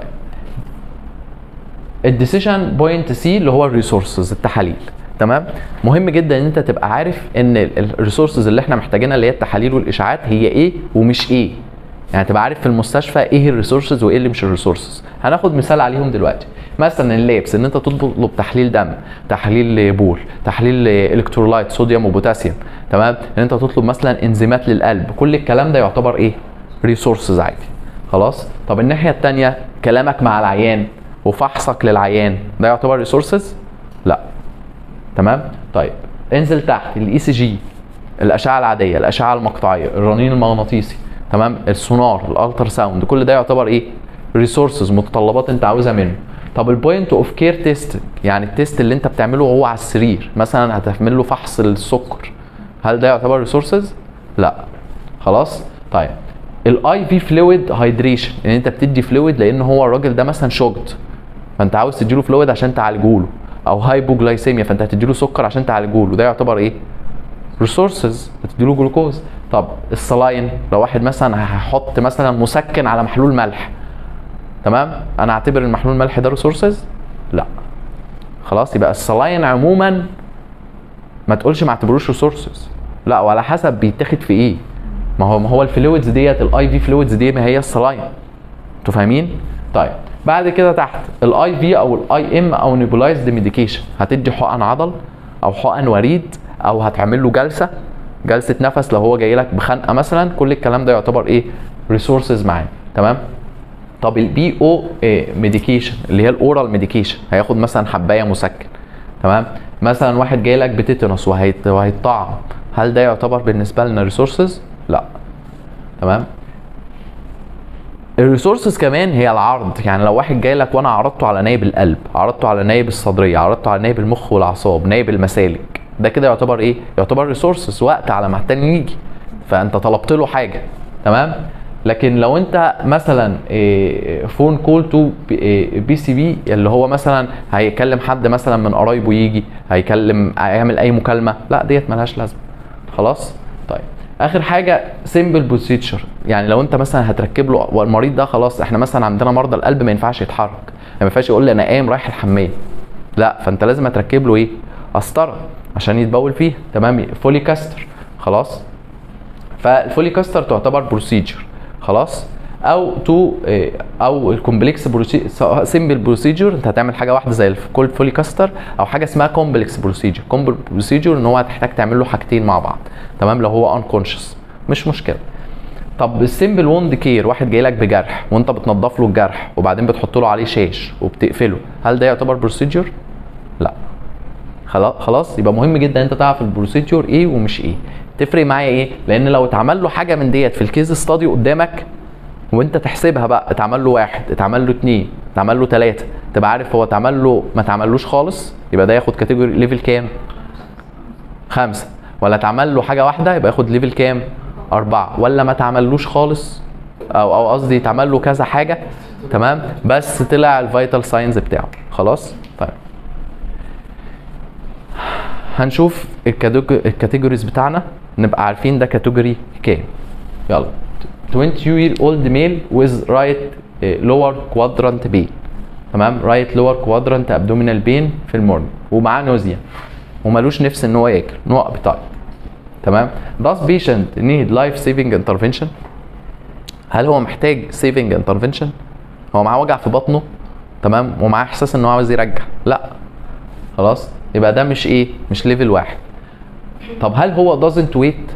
الديسيشن بوينت سي اللي هو الريسورسز التحاليل تمام مهم جدا ان انت تبقى عارف ان الريسورسز اللي احنا محتاجينها اللي هي التحاليل والاشاعات هي ايه ومش ايه يعني تبقى عارف في المستشفى ايه الريسورسز وايه اللي مش الريسورسز هناخد مثال عليهم دلوقتي مثلا اللابس ان انت تطلب تحليل دم تحليل بول تحليل الكترولايت صوديوم وبوتاسيوم تمام ان انت تطلب مثلا انزيمات للقلب كل الكلام ده يعتبر ايه ريسورسز عادي خلاص طب الناحيه الثانيه كلامك مع العيان وفحصك للعيان ده يعتبر ريسورسز لا تمام طيب انزل تحت الاي سي جي الاشعه العاديه الاشعه المقطعيه الرنين المغناطيسي تمام السونار الالتر ساوند كل ده يعتبر ايه ريسورسز متطلبات انت عاوزها منه طب البوينت اوف كير تيست يعني التيست اللي انت بتعمله هو على السرير مثلا هتعمل له فحص السكر هل ده يعتبر ريسورسز لا خلاص طيب الاي في فلويد هايدريشن ان انت بتدي فلويد لان هو الراجل ده مثلا شوجد فانت عاوز تديله فلويد عشان تعالجه له او هايبوجلايسيميا فانت هتديله سكر عشان تعالجه له ده يعتبر ايه ريسورسز هتديله جلوكوز طب الصلاين لو واحد مثلا هحط مثلا مسكن على محلول ملح تمام انا اعتبر المحلول الملح ده ريسورسز لا خلاص يبقى الصلاين عموما ما تقولش ما اعتبروش ريسورسز لا وعلى حسب بيتاخد في ايه ما هو ما هو الفلويدز ديت الاي في فلويدز دي ما هي الصلاين انتوا فاهمين طيب بعد كده تحت الاي في او الاي ام او نيبولايزد ميديكيشن هتدي حقن عضل او حقن وريد او هتعمل له جلسه جلسه نفس لو هو جاي لك بخنقه مثلا كل الكلام ده يعتبر ايه ريسورسز معاه تمام طب البي او ميديكيشن اللي هي الاورال ميديكيشن هياخد مثلا حبايه مسكن تمام مثلا واحد جاي لك بتيتانوس وهيت- وهيتطعم هل ده يعتبر بالنسبه لنا ريسورسز لا تمام الريسورسز كمان هي العرض يعني لو واحد جاي لك وانا عرضته على نايب القلب عرضته على نايب الصدريه عرضته على نايب المخ والاعصاب نايب المسالك ده كده يعتبر ايه يعتبر ريسورسز وقت على ما التاني يجي فانت طلبت له حاجه تمام لكن لو انت مثلا فون كول تو بي سي بي اللي هو مثلا هيكلم حد مثلا من قرايبه يجي هيكلم هيعمل اي مكالمه لا ديت ملهاش لازمه خلاص طيب اخر حاجه سيمبل بروسيدشر يعني لو انت مثلا هتركب له والمريض ده خلاص احنا مثلا عندنا مرضى القلب ما ينفعش يتحرك ما ينفعش يقول لي انا قايم رايح الحمام لا فانت لازم هتركب له ايه قسطره عشان يتبول فيها تمام فولي كاستر خلاص فالفولي كاستر تعتبر بروسيجر خلاص او تو او الكومبلكس سواء سيمبل بروسيجر انت هتعمل حاجه واحده زي الكولد فولي كاستر او حاجه اسمها كومبلكس بروسيجر كومبلكس بروسيجر ان هو هتحتاج تعمل له حاجتين مع بعض تمام لو هو انكونشس مش مشكله طب السيمبل ووند كير واحد جاي لك بجرح وانت بتنضف له الجرح وبعدين بتحط له عليه شاش وبتقفله هل ده يعتبر بروسيجر لا خلاص خلاص يبقى مهم جدا انت تعرف البروسيجر ايه ومش ايه تفرق معايا ايه لان لو اتعمل له حاجه من ديت في الكيس ستادي قدامك وانت تحسبها بقى اتعمل له واحد اتعمل له اتنين اتعمل له تلاته تبقى عارف هو اتعمل له ما اتعملوش خالص يبقى ده ياخد كاتيجوري ليفل كام خمسه ولا اتعمل له حاجه واحده يبقى ياخد ليفل كام اربعه ولا ما اتعملوش خالص او او قصدي اتعمل له كذا حاجه تمام بس طلع الفيتال ساينز بتاعه خلاص طيب هنشوف الكاتيجو- الكاتيجوريز بتاعنا نبقى عارفين ده كاتيجوري كام يلا 20 year old male with right eh, lower quadrant pain تمام right lower quadrant abdominal pain في المورنينج ومعاه نوزيا ومالوش نفس ان هو ياكل نو ابيتايت تمام does patient need life saving intervention هل هو محتاج saving intervention هو معاه وجع في بطنه تمام ومعاه احساس ان هو عاوز يرجع لا خلاص يبقى ده مش ايه مش ليفل واحد طب هل هو doesn't wait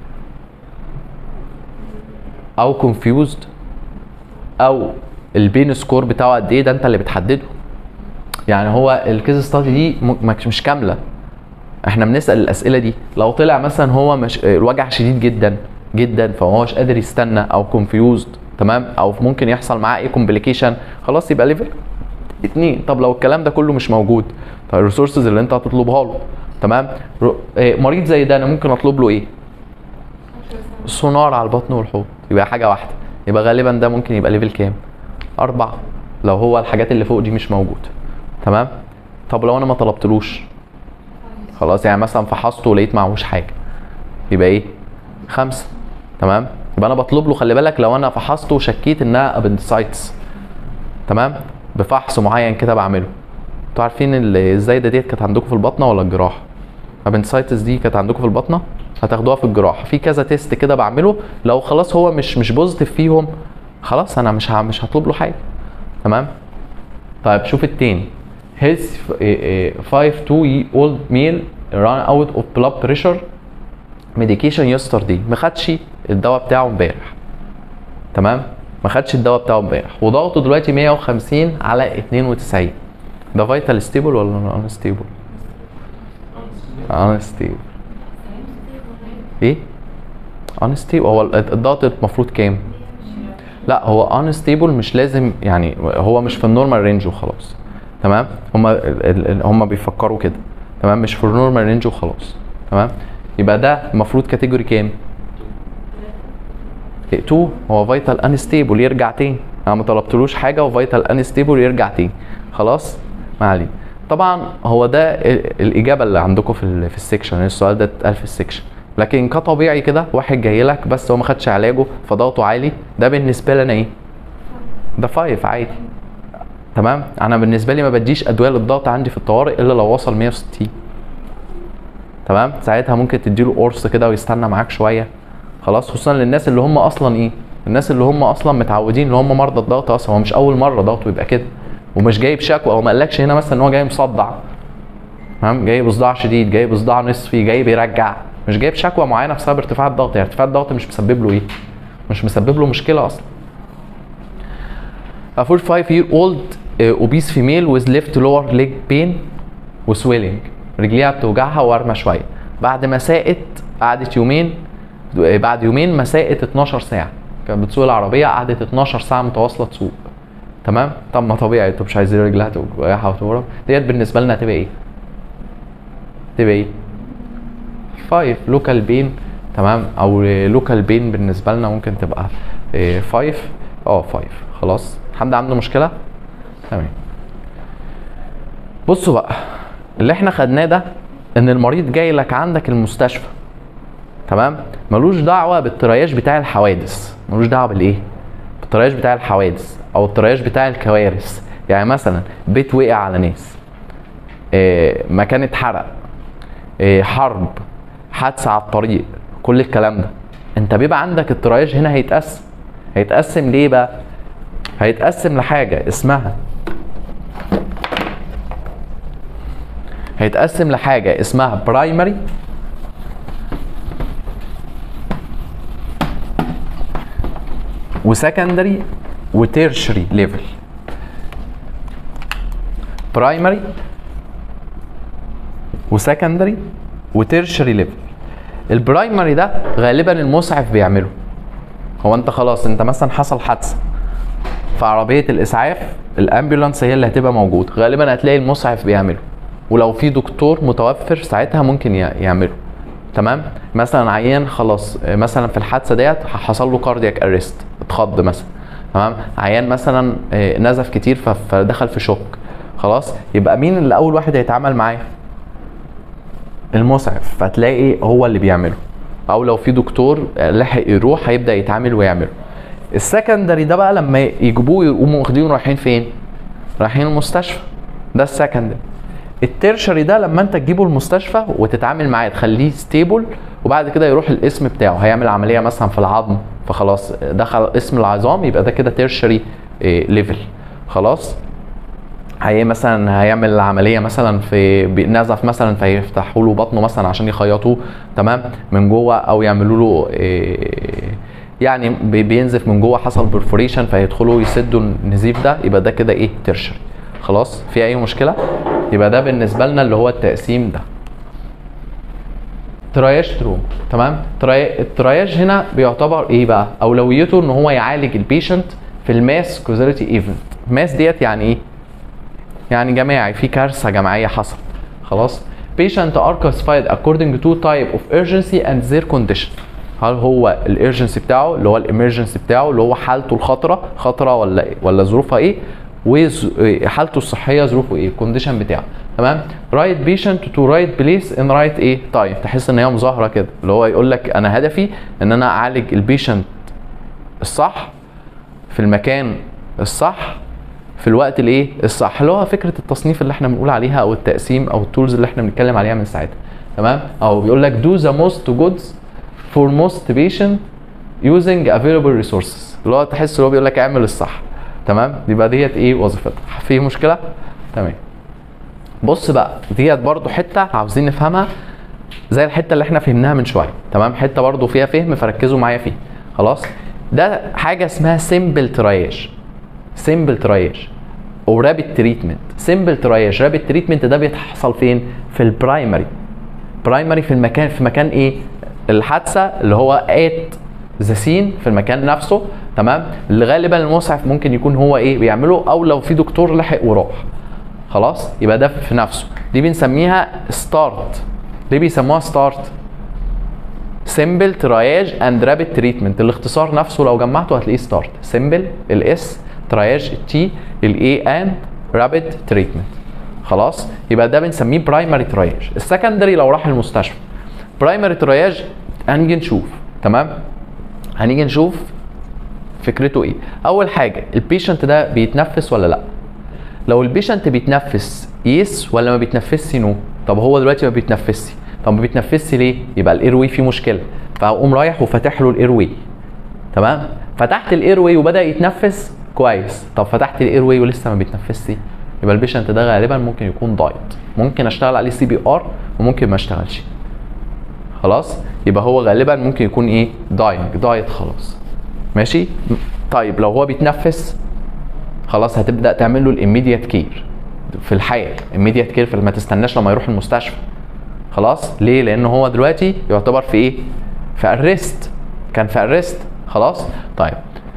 او confused او البين سكور بتاعه قد ايه ده انت اللي بتحدده يعني هو الكيس ستادي دي م- مش- مش كامله احنا بنسال الاسئله دي لو طلع مثلا هو مش الوجع شديد جدا جدا فهو مش قادر يستنى او كونفيوزد تمام او ممكن يحصل معاه ايه كومبليكيشن خلاص يبقى ليفل اتنين طب لو الكلام ده كله مش موجود طب الريسورسز اللي انت هتطلبها له تمام رو- إيه، مريض زي ده انا ممكن اطلب له ايه سونار على البطن والحوض يبقى حاجه واحده يبقى غالبا ده ممكن يبقى ليفل كام أربعة لو هو الحاجات اللي فوق دي مش موجودة تمام طب لو انا ما طلبتلوش خلاص يعني مثلا فحصته ولقيت معهوش حاجة يبقى ايه خمسة تمام يبقى انا بطلب له خلي بالك لو انا فحصته وشكيت انها ابندسايتس تمام بفحص معين كده بعمله انتوا عارفين ال- الزايده ديت كانت عندكم في البطنه ولا الجراحه ابندسايتس دي كانت عندكم في البطنه هتاخدوها في الجراحه في كذا تيست كده بعمله لو خلاص هو مش مش بوزيتيف فيهم خلاص انا مش ه- مش هطلب له حاجه تمام طيب شوف التاني his 5 2 old male run out of blood pressure medication yesterday ما خدش الدواء بتاعه امبارح تمام ما خدش الدواء بتاعه امبارح وضغطه دلوقتي 150 على 92 ده فيتال ستيبل ولا ان ستيبل؟ ان ستيبل ايه؟ ان ستيبل هو الضغط المفروض كام؟ لا هو ان ستيبل مش لازم يعني هو مش في النورمال رينج وخلاص تمام هم هم بيفكروا كده تمام مش في النورمال رينج وخلاص تمام يبقى ده المفروض كاتيجوري كام 2 هو فيتال انستيبل يرجع تاني انا ما طلبتلوش حاجه وفيتال انستيبل يرجع تاني خلاص ما علينا طبعا هو ده ال- الاجابه اللي عندكم في ال في السكشن السؤال ده اتقال في السكشن لكن كطبيعي كده واحد جاي لك بس هو ما خدش علاجه فضغطه عالي ده بالنسبه لي انا ايه ده فايف عادي تمام انا بالنسبه لي ما بديش ادويه للضغط عندي في الطوارئ الا لو وصل 160 تمام ساعتها ممكن تديله قرص كده ويستنى معاك شويه خلاص خصوصا للناس اللي هم اصلا ايه الناس اللي هم اصلا متعودين اللي هم مرضى الضغط اصلا هو مش اول مره ضغطه يبقى كده ومش جايب شكوى هو ما قالكش هنا مثلا ان هو جاي مصدع تمام جاي بصداع شديد جاي بصداع نصفي جاي بيرجع مش جايب شكوى معينه بسبب ارتفاع الضغط يعني ارتفاع الضغط مش مسبب له ايه مش مسبب له مشكله اصلا A 45 year old uh, obese female with left lower leg pain وسويلنج رجليها بتوجعها وارمه شويه بعد ما ساقت قعدت يومين بعد يومين ما ساقت 12 ساعه كانت بتسوق العربيه قعدت 12 ساعه متواصله تسوق تمام طب ما طبيعي انتوا مش عايزين رجلها توجعها وتورم ديت بالنسبه لنا هتبقى ايه تبقى ايه 5 لوكال بين تمام او لوكال بين بالنسبه لنا ممكن تبقى 5 اه 5 خلاص حد عنده مشكله تمام بصوا بقى اللي احنا خدناه ده ان المريض جاي لك عندك المستشفى تمام ملوش دعوه بالترياج بتاع الحوادث ملوش دعوه بالايه بالترياج بتاع الحوادث او الترياج بتاع الكوارث يعني مثلا بيت وقع على ناس آه، مكان اتحرق آه، حرب حادثه على الطريق كل الكلام ده انت بيبقى عندك الترياج هنا هيتقسم هيتقسم ليه بقى هيتقسم لحاجه اسمها هيتقسم لحاجه اسمها برايمري وسكندري وتيرشري ليفل برايمري وسكندري وتيرشري ليفل البرايمري ده غالبا المسعف بيعمله هو انت خلاص انت مثلا حصل حادثه في عربيه الاسعاف الامبيولانس هي اللي هتبقى موجود غالبا هتلاقي المسعف بيعمله ولو في دكتور متوفر ساعتها ممكن ي- يعمله تمام مثلا عيان خلاص آه، مثلا في الحادثه ديت حصل له كاردياك اريست اتخض مثلا تمام عيان مثلا آه، نزف كتير ف- فدخل في شوك خلاص يبقى مين اللي اول واحد هيتعامل معاه المسعف فتلاقي هو اللي بيعمله او لو في دكتور آه، لحق يروح هيبدا يتعامل ويعمله السكندري ده بقى لما يجيبوه يقوموا واخدينه رايحين فين رايحين المستشفى ده السكندري الترشري ده لما انت تجيبه المستشفى وتتعامل معاه تخليه ستيبل وبعد كده يروح الاسم بتاعه هيعمل عمليه مثلا في العظم فخلاص دخل اسم العظام يبقى ده كده ترشري ليفل خلاص هي مثلا هيعمل عمليه مثلا في بي- نزف مثلا فيفتحوا له بطنه مثلا عشان يخيطوه تمام من جوه او يعملوا له إيه، يعني بي- بينزف من جوه حصل برفوريشن فيدخلوا يسدوا النزيف ده يبقى ده كده ايه ترشري خلاص في اي مشكله يبقى ده بالنسبه لنا اللي هو التقسيم ده ترياج تروم تمام تري... الترياج هنا بيعتبر ايه بقى اولويته ان هو يعالج البيشنت في الماس كوزاليتي ايفنت ماس ديت يعني ايه يعني جماعي في كارثه جماعيه حصلت خلاص patient are classified according to type of urgency and their condition هل هو الارجنسي بتاعه اللي هو الامرجنسي بتاعه اللي هو حالته الخطره خطره ولا إيه؟ ولا ظروفها ايه وحالته الصحيه ظروفه ايه الكونديشن بتاعه تمام رايت بيشنت تو رايت بليس ان رايت ايه تايم تحس ان هي مظاهره كده اللي هو يقول لك انا هدفي ان انا اعالج البيشنت الصح في المكان الصح في الوقت الايه الصح اللي هو فكره التصنيف اللي احنا بنقول عليها او التقسيم او التولز اللي احنا بنتكلم عليها من ساعتها تمام او بيقول لك do the most goods for most patient using available resources اللي هو تحس اللي هو بيقول لك اعمل الصح تمام يبقى ديت ايه وظيفتها في مشكله تمام بص بقى ديت برضو حته عاوزين نفهمها زي الحته اللي احنا فهمناها من شويه تمام حته برضو فيها فهم فركزوا معايا فيه خلاص ده حاجه اسمها سيمبل ترياج سيمبل ترياج او رابid تريتمنت سيمبل ترياج رابid تريتمنت ده بيحصل فين في البرايمري برايمري في المكان في مكان ايه الحادثه اللي هو ات ذا سين في المكان نفسه تمام اللي غالبا المسعف ممكن يكون هو ايه بيعمله او لو في دكتور لحق وراح خلاص يبقى ده في نفسه دي بنسميها ستارت ليه بيسموها ستارت سيمبل تراياج اند رابid تريتمنت الاختصار نفسه لو جمعته هتلاقيه ستارت سيمبل الاس تراياج التي الاي اند رابid تريتمنت خلاص يبقى ده بنسميه برايمري تراياج السكندري لو راح المستشفى برايمري تراياج هنيجي نشوف تمام هنيجي نشوف فكرته ايه اول حاجه البيشنت ده بيتنفس ولا لا لو البيشنت بيتنفس يس ولا ما بيتنفسش نو طب هو دلوقتي ما بيتنفسش طب ما بيتنفسش ليه يبقى الاير واي فيه مشكله فهقوم رايح وفاتح له الاير واي تمام فتحت الاير واي وبدا يتنفس كويس طب فتحت الاير واي ولسه ما بيتنفسش يبقى البيشنت ده غالبا ممكن يكون دايت ممكن اشتغل عليه سي بي ار وممكن ما اشتغلش خلاص يبقى هو غالبا ممكن يكون ايه داينج دايت خلاص ماشي طيب لو هو بيتنفس خلاص هتبدا تعمل له الاميديات كير في الحال اميديات كير ما تستناش لما يروح المستشفى خلاص ليه لان هو دلوقتي يعتبر في ايه في ارست كان في ارست خلاص طيب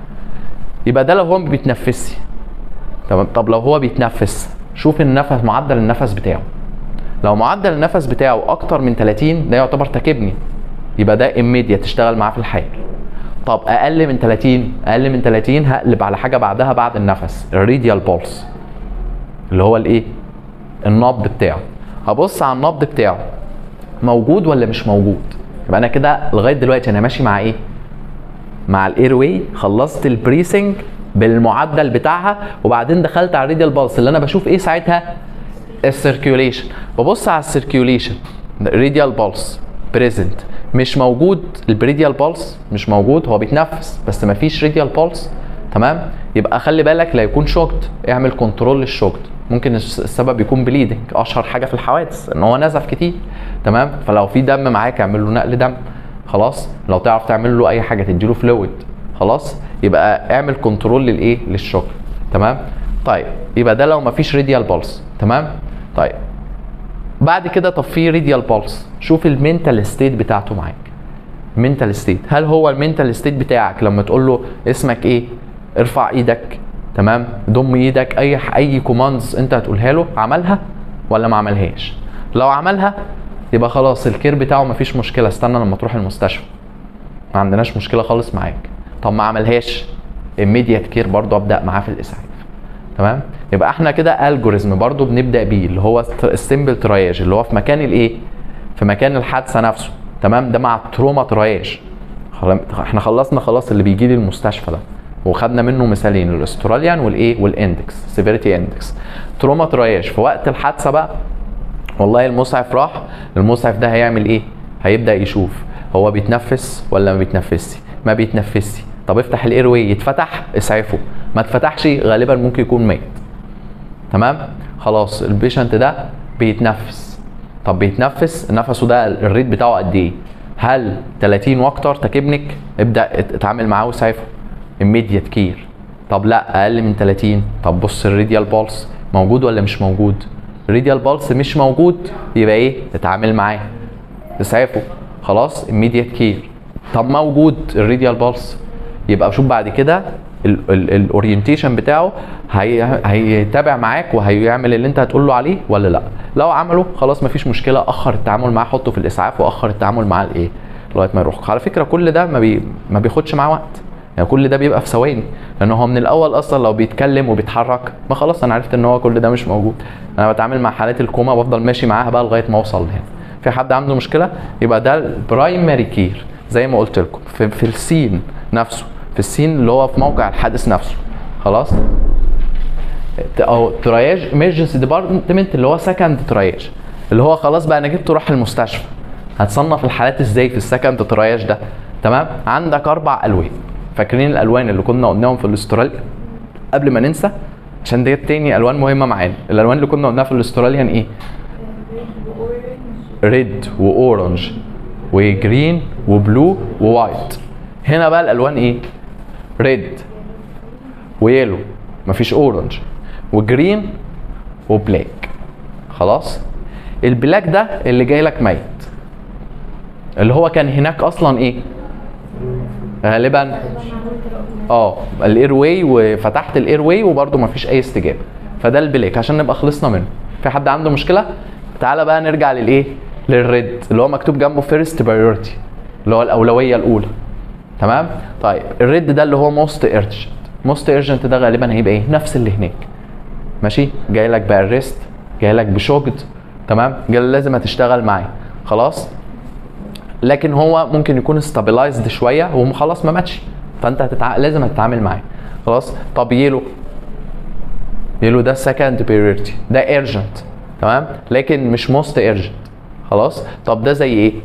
يبقى ده لو هو ما بيتنفسش تمام طب لو هو بيتنفس شوف النفس معدل النفس بتاعه لو معدل النفس بتاعه اكتر من 30 ده يعتبر تكبني يبقى ده اميديا تشتغل معاه في الحال طب اقل من 30 اقل من 30 هقلب على حاجه بعدها بعد النفس الريديال بولس اللي هو الايه النبض بتاعه هبص على النبض بتاعه موجود ولا مش موجود يبقى انا كده لغايه دلوقتي انا ماشي مع ايه مع الاير واي خلصت البريسنج بالمعدل بتاعها وبعدين دخلت على الريديال بولس اللي انا بشوف ايه ساعتها السيركيوليشن ببص على السيركيوليشن ريديال بولس بريزنت مش موجود البريديال بولس مش موجود هو بيتنفس بس ما فيش ريديال بولس تمام يبقى خلي بالك لا يكون شوكت اعمل كنترول للشوكت ممكن السبب يكون بليدنج اشهر حاجه في الحوادث ان هو نزف كتير تمام فلو في دم معاك اعمل له نقل دم خلاص لو تعرف تعمل له اي حاجه تديله فلويد خلاص يبقى اعمل كنترول للايه للشوك تمام طيب يبقى ده لو مفيش ريديال بولس تمام طيب بعد كده طب في ريديال بولس شوف المينتال ستيت بتاعته معاك منتال ستيت هل هو المينتال ستيت بتاعك لما تقول له اسمك ايه ارفع ايدك تمام ضم ايدك اي اي كوماندز انت هتقولها له عملها ولا ما عملهاش لو عملها يبقى خلاص الكير بتاعه مفيش مشكله استنى لما تروح المستشفى ما عندناش مشكله خالص معاك طب ما عملهاش immediate كير برضو ابدا معاه في الاسعاف تمام يبقى احنا كده الجوريزم برضو بنبدا بيه اللي هو السيمبل ترياج اللي هو في مكان الايه في مكان الحادثه نفسه تمام ده مع التروما ترياج احنا خلصنا خلاص اللي بيجي لي المستشفى ده وخدنا منه مثالين الاستراليان والايه والاندكس سيفيريتي اندكس تروما ترياج في وقت الحادثه بقى والله المسعف راح المسعف ده هيعمل ايه هيبدا يشوف هو بيتنفس ولا ما بيتنفسش ما بيتنفسش طب افتح الاير واي يتفتح اسعفه ما اتفتحش غالبا ممكن يكون ميت تمام خلاص البيشنت ده بيتنفس طب بيتنفس نفسه ده الريت بتاعه قد ايه هل 30 واكتر تكبنك ابدا اتعامل معاه واسعفه immediate كير طب لا اقل من 30 طب بص الريديال بالس موجود ولا مش موجود الريديال بالس مش موجود يبقى ايه اتعامل معاه اسعفه خلاص immediate كير طب موجود الريديال بالس يبقى شوف بعد كده الاورينتيشن بتاعه هي هيتابع معاك وهيعمل اللي انت هتقول له عليه ولا لا لو عمله خلاص مفيش مشكله اخر التعامل معاه حطه في الاسعاف واخر التعامل معاه الايه لغايه ما يروح على فكره كل ده ما, بي... ما بياخدش معاه وقت يعني كل ده بيبقى في ثواني لان هو من الاول اصلا لو بيتكلم وبيتحرك ما خلاص انا عرفت ان هو كل ده مش موجود انا بتعامل مع حالات الكوما بفضل ماشي معاها بقى لغايه ما اوصل لهنا في حد عنده مشكله يبقى ده البرايمري كير زي ما قلت لكم في, في السين نفسه في السين اللي هو في موقع الحادث نفسه خلاص او ترياج ايمرجنسي ديبارتمنت اللي هو سكند ترياج اللي هو خلاص بقى انا جبته راح المستشفى هتصنف الحالات ازاي في السكند ترياج ده تمام عندك اربع الوان فاكرين الالوان اللي كنا قلناهم في الاستراليا قبل ما ننسى عشان ديت تاني الوان مهمه معانا الالوان اللي كنا قلناها في الاستراليان ايه ريد واورنج وجرين وبلو ووايت هنا بقى الالوان ايه ريد ويلو مفيش اورنج وجرين وبلاك خلاص البلاك ده اللي جاي لك ميت اللي هو كان هناك اصلا ايه غالبا اه الاير واي وفتحت الاير واي وبرده مفيش اي استجابه فده البلاك عشان نبقى خلصنا منه في حد عنده مشكله تعالى بقى نرجع للايه للريد اللي هو مكتوب جنبه فيرست بايورتي اللي هو الاولويه الاولى تمام طيب الريد ده اللي هو موست ايرجنت موست ايرجنت ده غالبا هيبقى ايه نفس اللي هناك ماشي جاي لك بارست جاي لك بشوجد تمام جاي لازم هتشتغل معاه خلاص لكن هو ممكن يكون استابلايزد شويه وهو خلاص ما ماتش فانت هتتع... لازم هتتعامل معاه خلاص طب يلو يلو ده سكند بيريورتي ده ايرجنت تمام لكن مش موست ايرجنت خلاص طب ده زي ايه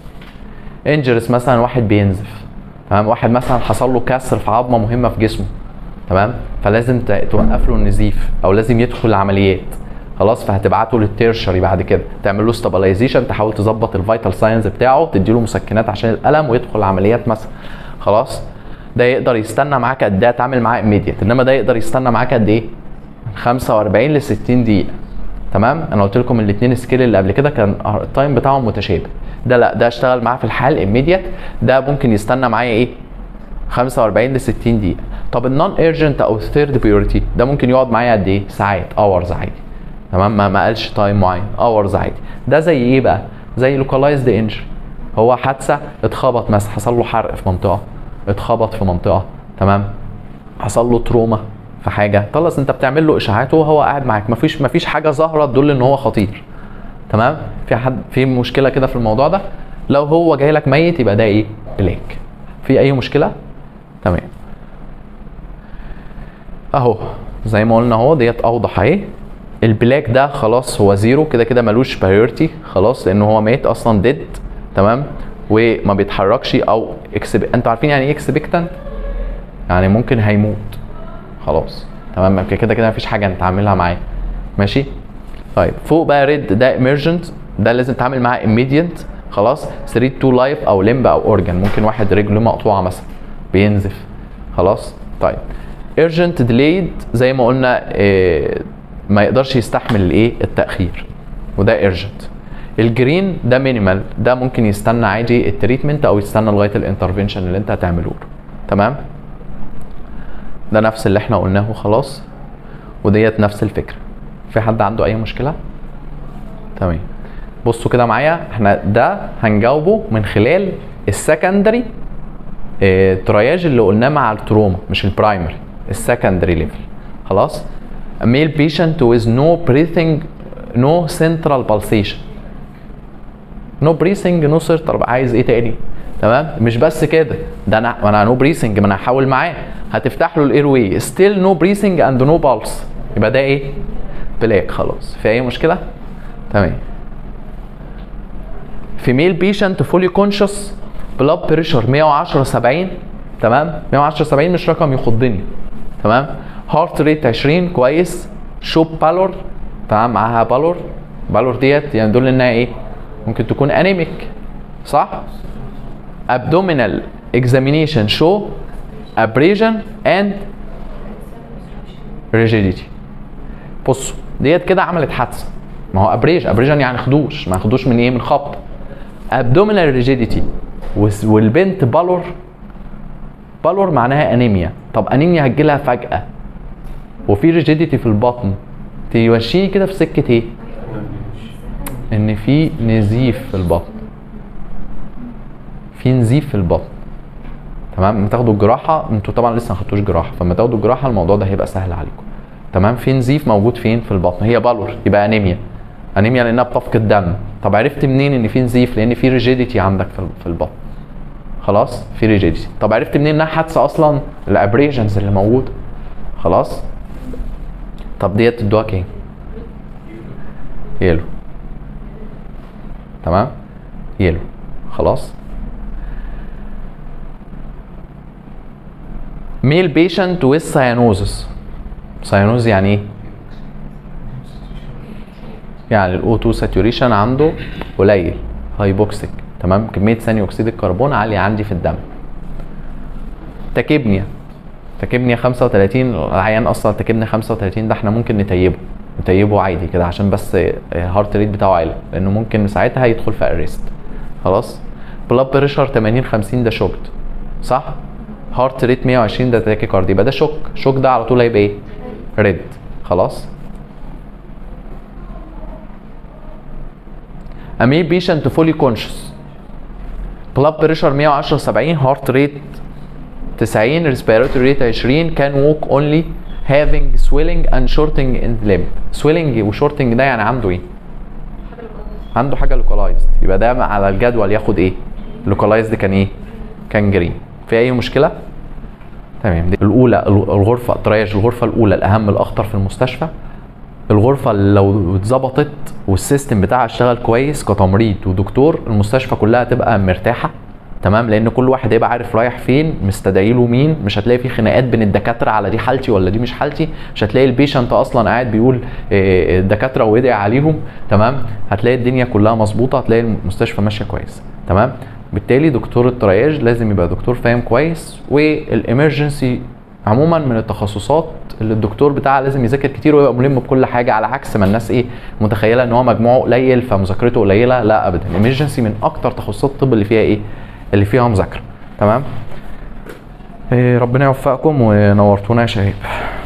انجرس مثلا واحد بينزف تمام واحد مثلا حصل له كسر في عظمه مهمه في جسمه تمام فلازم توقف له النزيف او لازم يدخل العمليات خلاص فهتبعته للتيرشري بعد كده تعمل له ستابلايزيشن تحاول تظبط الفيتال ساينز بتاعه تدي له مسكنات عشان الالم ويدخل العمليات مثلا خلاص ده يقدر يستنى معاك قد ايه تعمل معاه ايميديت انما ده يقدر يستنى معاك قد ايه 45 ل 60 دقيقه تمام انا قلت لكم الاثنين سكيل اللي قبل كده كان التايم بتاعهم متشابه ده لا ده اشتغل معاه في الحال ايميديت ده ممكن يستنى معايا ايه 45 ل 60 دقيقه طب النون ايرجنت او الثيرد بيورتي ده ممكن يقعد معايا قد ايه ساعات اورز عادي تمام ما ما قالش تايم معين اورز عادي ده زي ايه بقى زي لوكالايزد انجري هو حادثه اتخبط مثلا حصل له حرق في منطقه اتخبط في منطقه تمام حصل له تروما في حاجه خلاص انت بتعمل له اشاعات وهو قاعد معاك مفيش مفيش حاجه ظاهره تدل ان هو خطير تمام في حد في مشكله كده في الموضوع ده لو هو جاي لك ميت يبقى ده ايه بلاك في اي مشكله تمام اهو زي ما قلنا اهو ديت اوضح اهي البلاك ده خلاص هو زيرو كده كده ملوش بايورتي خلاص لان هو مات اصلا ديد تمام وما بيتحركش او اكسب انتوا عارفين يعني ايه اكسبكتنت يعني ممكن هيموت خلاص تمام كده كده مفيش حاجه نتعاملها معاه ماشي طيب فوق بقى ريد ده ايمرجنت ده لازم تتعامل معاه immediate خلاص 3 تو لايف او لمب او اورجان ممكن واحد رجله مقطوعه مثلا بينزف خلاص طيب urgent delayed زي ما قلنا إيه ما يقدرش يستحمل الايه التاخير وده urgent الجرين ده مينيمال ده ممكن يستنى عادي التريتمنت او يستنى لغايه الانترفنشن اللي انت هتعمله له تمام ده نفس اللي احنا قلناه خلاص وديت نفس الفكره في حد عنده اي مشكله تمام بصوا كده معايا احنا ده هنجاوبه من خلال السكندري اه ترياج اللي قلناه مع التروما مش البرايمري السكندري ليفل خلاص A male patient with no breathing no central pulsation no breathing no central عايز ايه تاني تمام مش بس كده ده انا انا نو بريسنج ما انا هحاول معاه هتفتح له الاير واي ستيل نو بريسنج اند نو بالس يبقى ده ايه بلاك خلاص في اي مشكله تمام فيميل بيشنت فولي كونشس بلاد بريشر 110 70 تمام 110 70 مش رقم يخضني تمام هارت ريت 20 كويس شوب بالور تمام معاها بالور بالور ديت يعني دول انها ايه ممكن تكون انيميك صح abdominal examination show abrasion and rigidity بصوا ديت كده عملت حادثه ما هو ابريج ابريجن يعني خدوش ما خدوش من ايه من خبط abdominal rigidity والبنت بالور بالور معناها انيميا طب انيميا هتجيلها فجاه وفي ريجيديتي في البطن تمشيني كده في سكه ايه ان في نزيف في البطن في نزيف في البطن تمام لما تاخدوا الجراحه انتوا طبعا لسه ما خدتوش جراحه فلما تاخدوا الجراحه الموضوع ده هيبقى سهل عليكم تمام في نزيف موجود فين في البطن هي بالور يبقى انيميا انيميا لانها بتفقد دم طب عرفت منين ان في نزيف لان في ريجيديتي عندك في في البطن خلاص في ريجيديتي طب عرفت منين انها حادثه اصلا الابريجنز اللي موجوده خلاص طب ديت تدوها ايه يلو تمام يلو خلاص ميل بيشنت with cyanosis ساينوز يعني ايه يعني الاو 2 ساتوريشن عنده قليل هايبوكسيك تمام كميه ثاني اكسيد الكربون عاليه عندي في الدم تاكيبنيا تاكيبنيا 35 العيان اصلا تاكيبنيا 35 ده احنا ممكن نتيبه نتيبه عادي كده عشان بس هارت ريت بتاعه عالي لانه ممكن ساعتها يدخل في اريست خلاص بلاد بريشر 80 50 ده شوكت صح هارت ريت 120 ده تاكي كاردي يبقى ده شوك شوك ده على طول هيبقى ايه ريد خلاص امي بيشنت فولي كونشس بلاد بريشر 110 70 هارت ريت 90 ريسبيراتوري ريت 20 كان ووك اونلي having swelling and shorting in the limb swelling وشورتنج ده يعني عنده ايه عنده حاجه لوكالايزد يبقى ده على الجدول ياخد ايه لوكالايزد كان ايه كان جرين في اي مشكله تمام دي الاولى الغرفه تريش الغرفه الاولى الاهم الاخطر في المستشفى الغرفه اللي لو اتظبطت والسيستم بتاعها اشتغل كويس كتمريض ودكتور المستشفى كلها تبقى مرتاحه تمام لان كل واحد هيبقى عارف رايح فين مستدعي له مين مش هتلاقي في خناقات بين الدكاتره على دي حالتي ولا دي مش حالتي مش هتلاقي البيشنت اصلا قاعد بيقول إيه الدكاتره ويدعي عليهم تمام هتلاقي الدنيا كلها مظبوطه هتلاقي المستشفى ماشيه كويس تمام بالتالي دكتور الترياج لازم يبقى دكتور فاهم كويس والامرجنسي عموما من التخصصات اللي الدكتور بتاعها لازم يذاكر كتير ويبقى ملم بكل حاجه على عكس ما الناس ايه متخيله ان هو مجموعه قليل فمذاكرته قليله لا ابدا الامرجنسي من اكتر تخصصات الطب اللي فيها ايه اللي فيها مذاكره تمام إيه ربنا يوفقكم ونورتونا يا شباب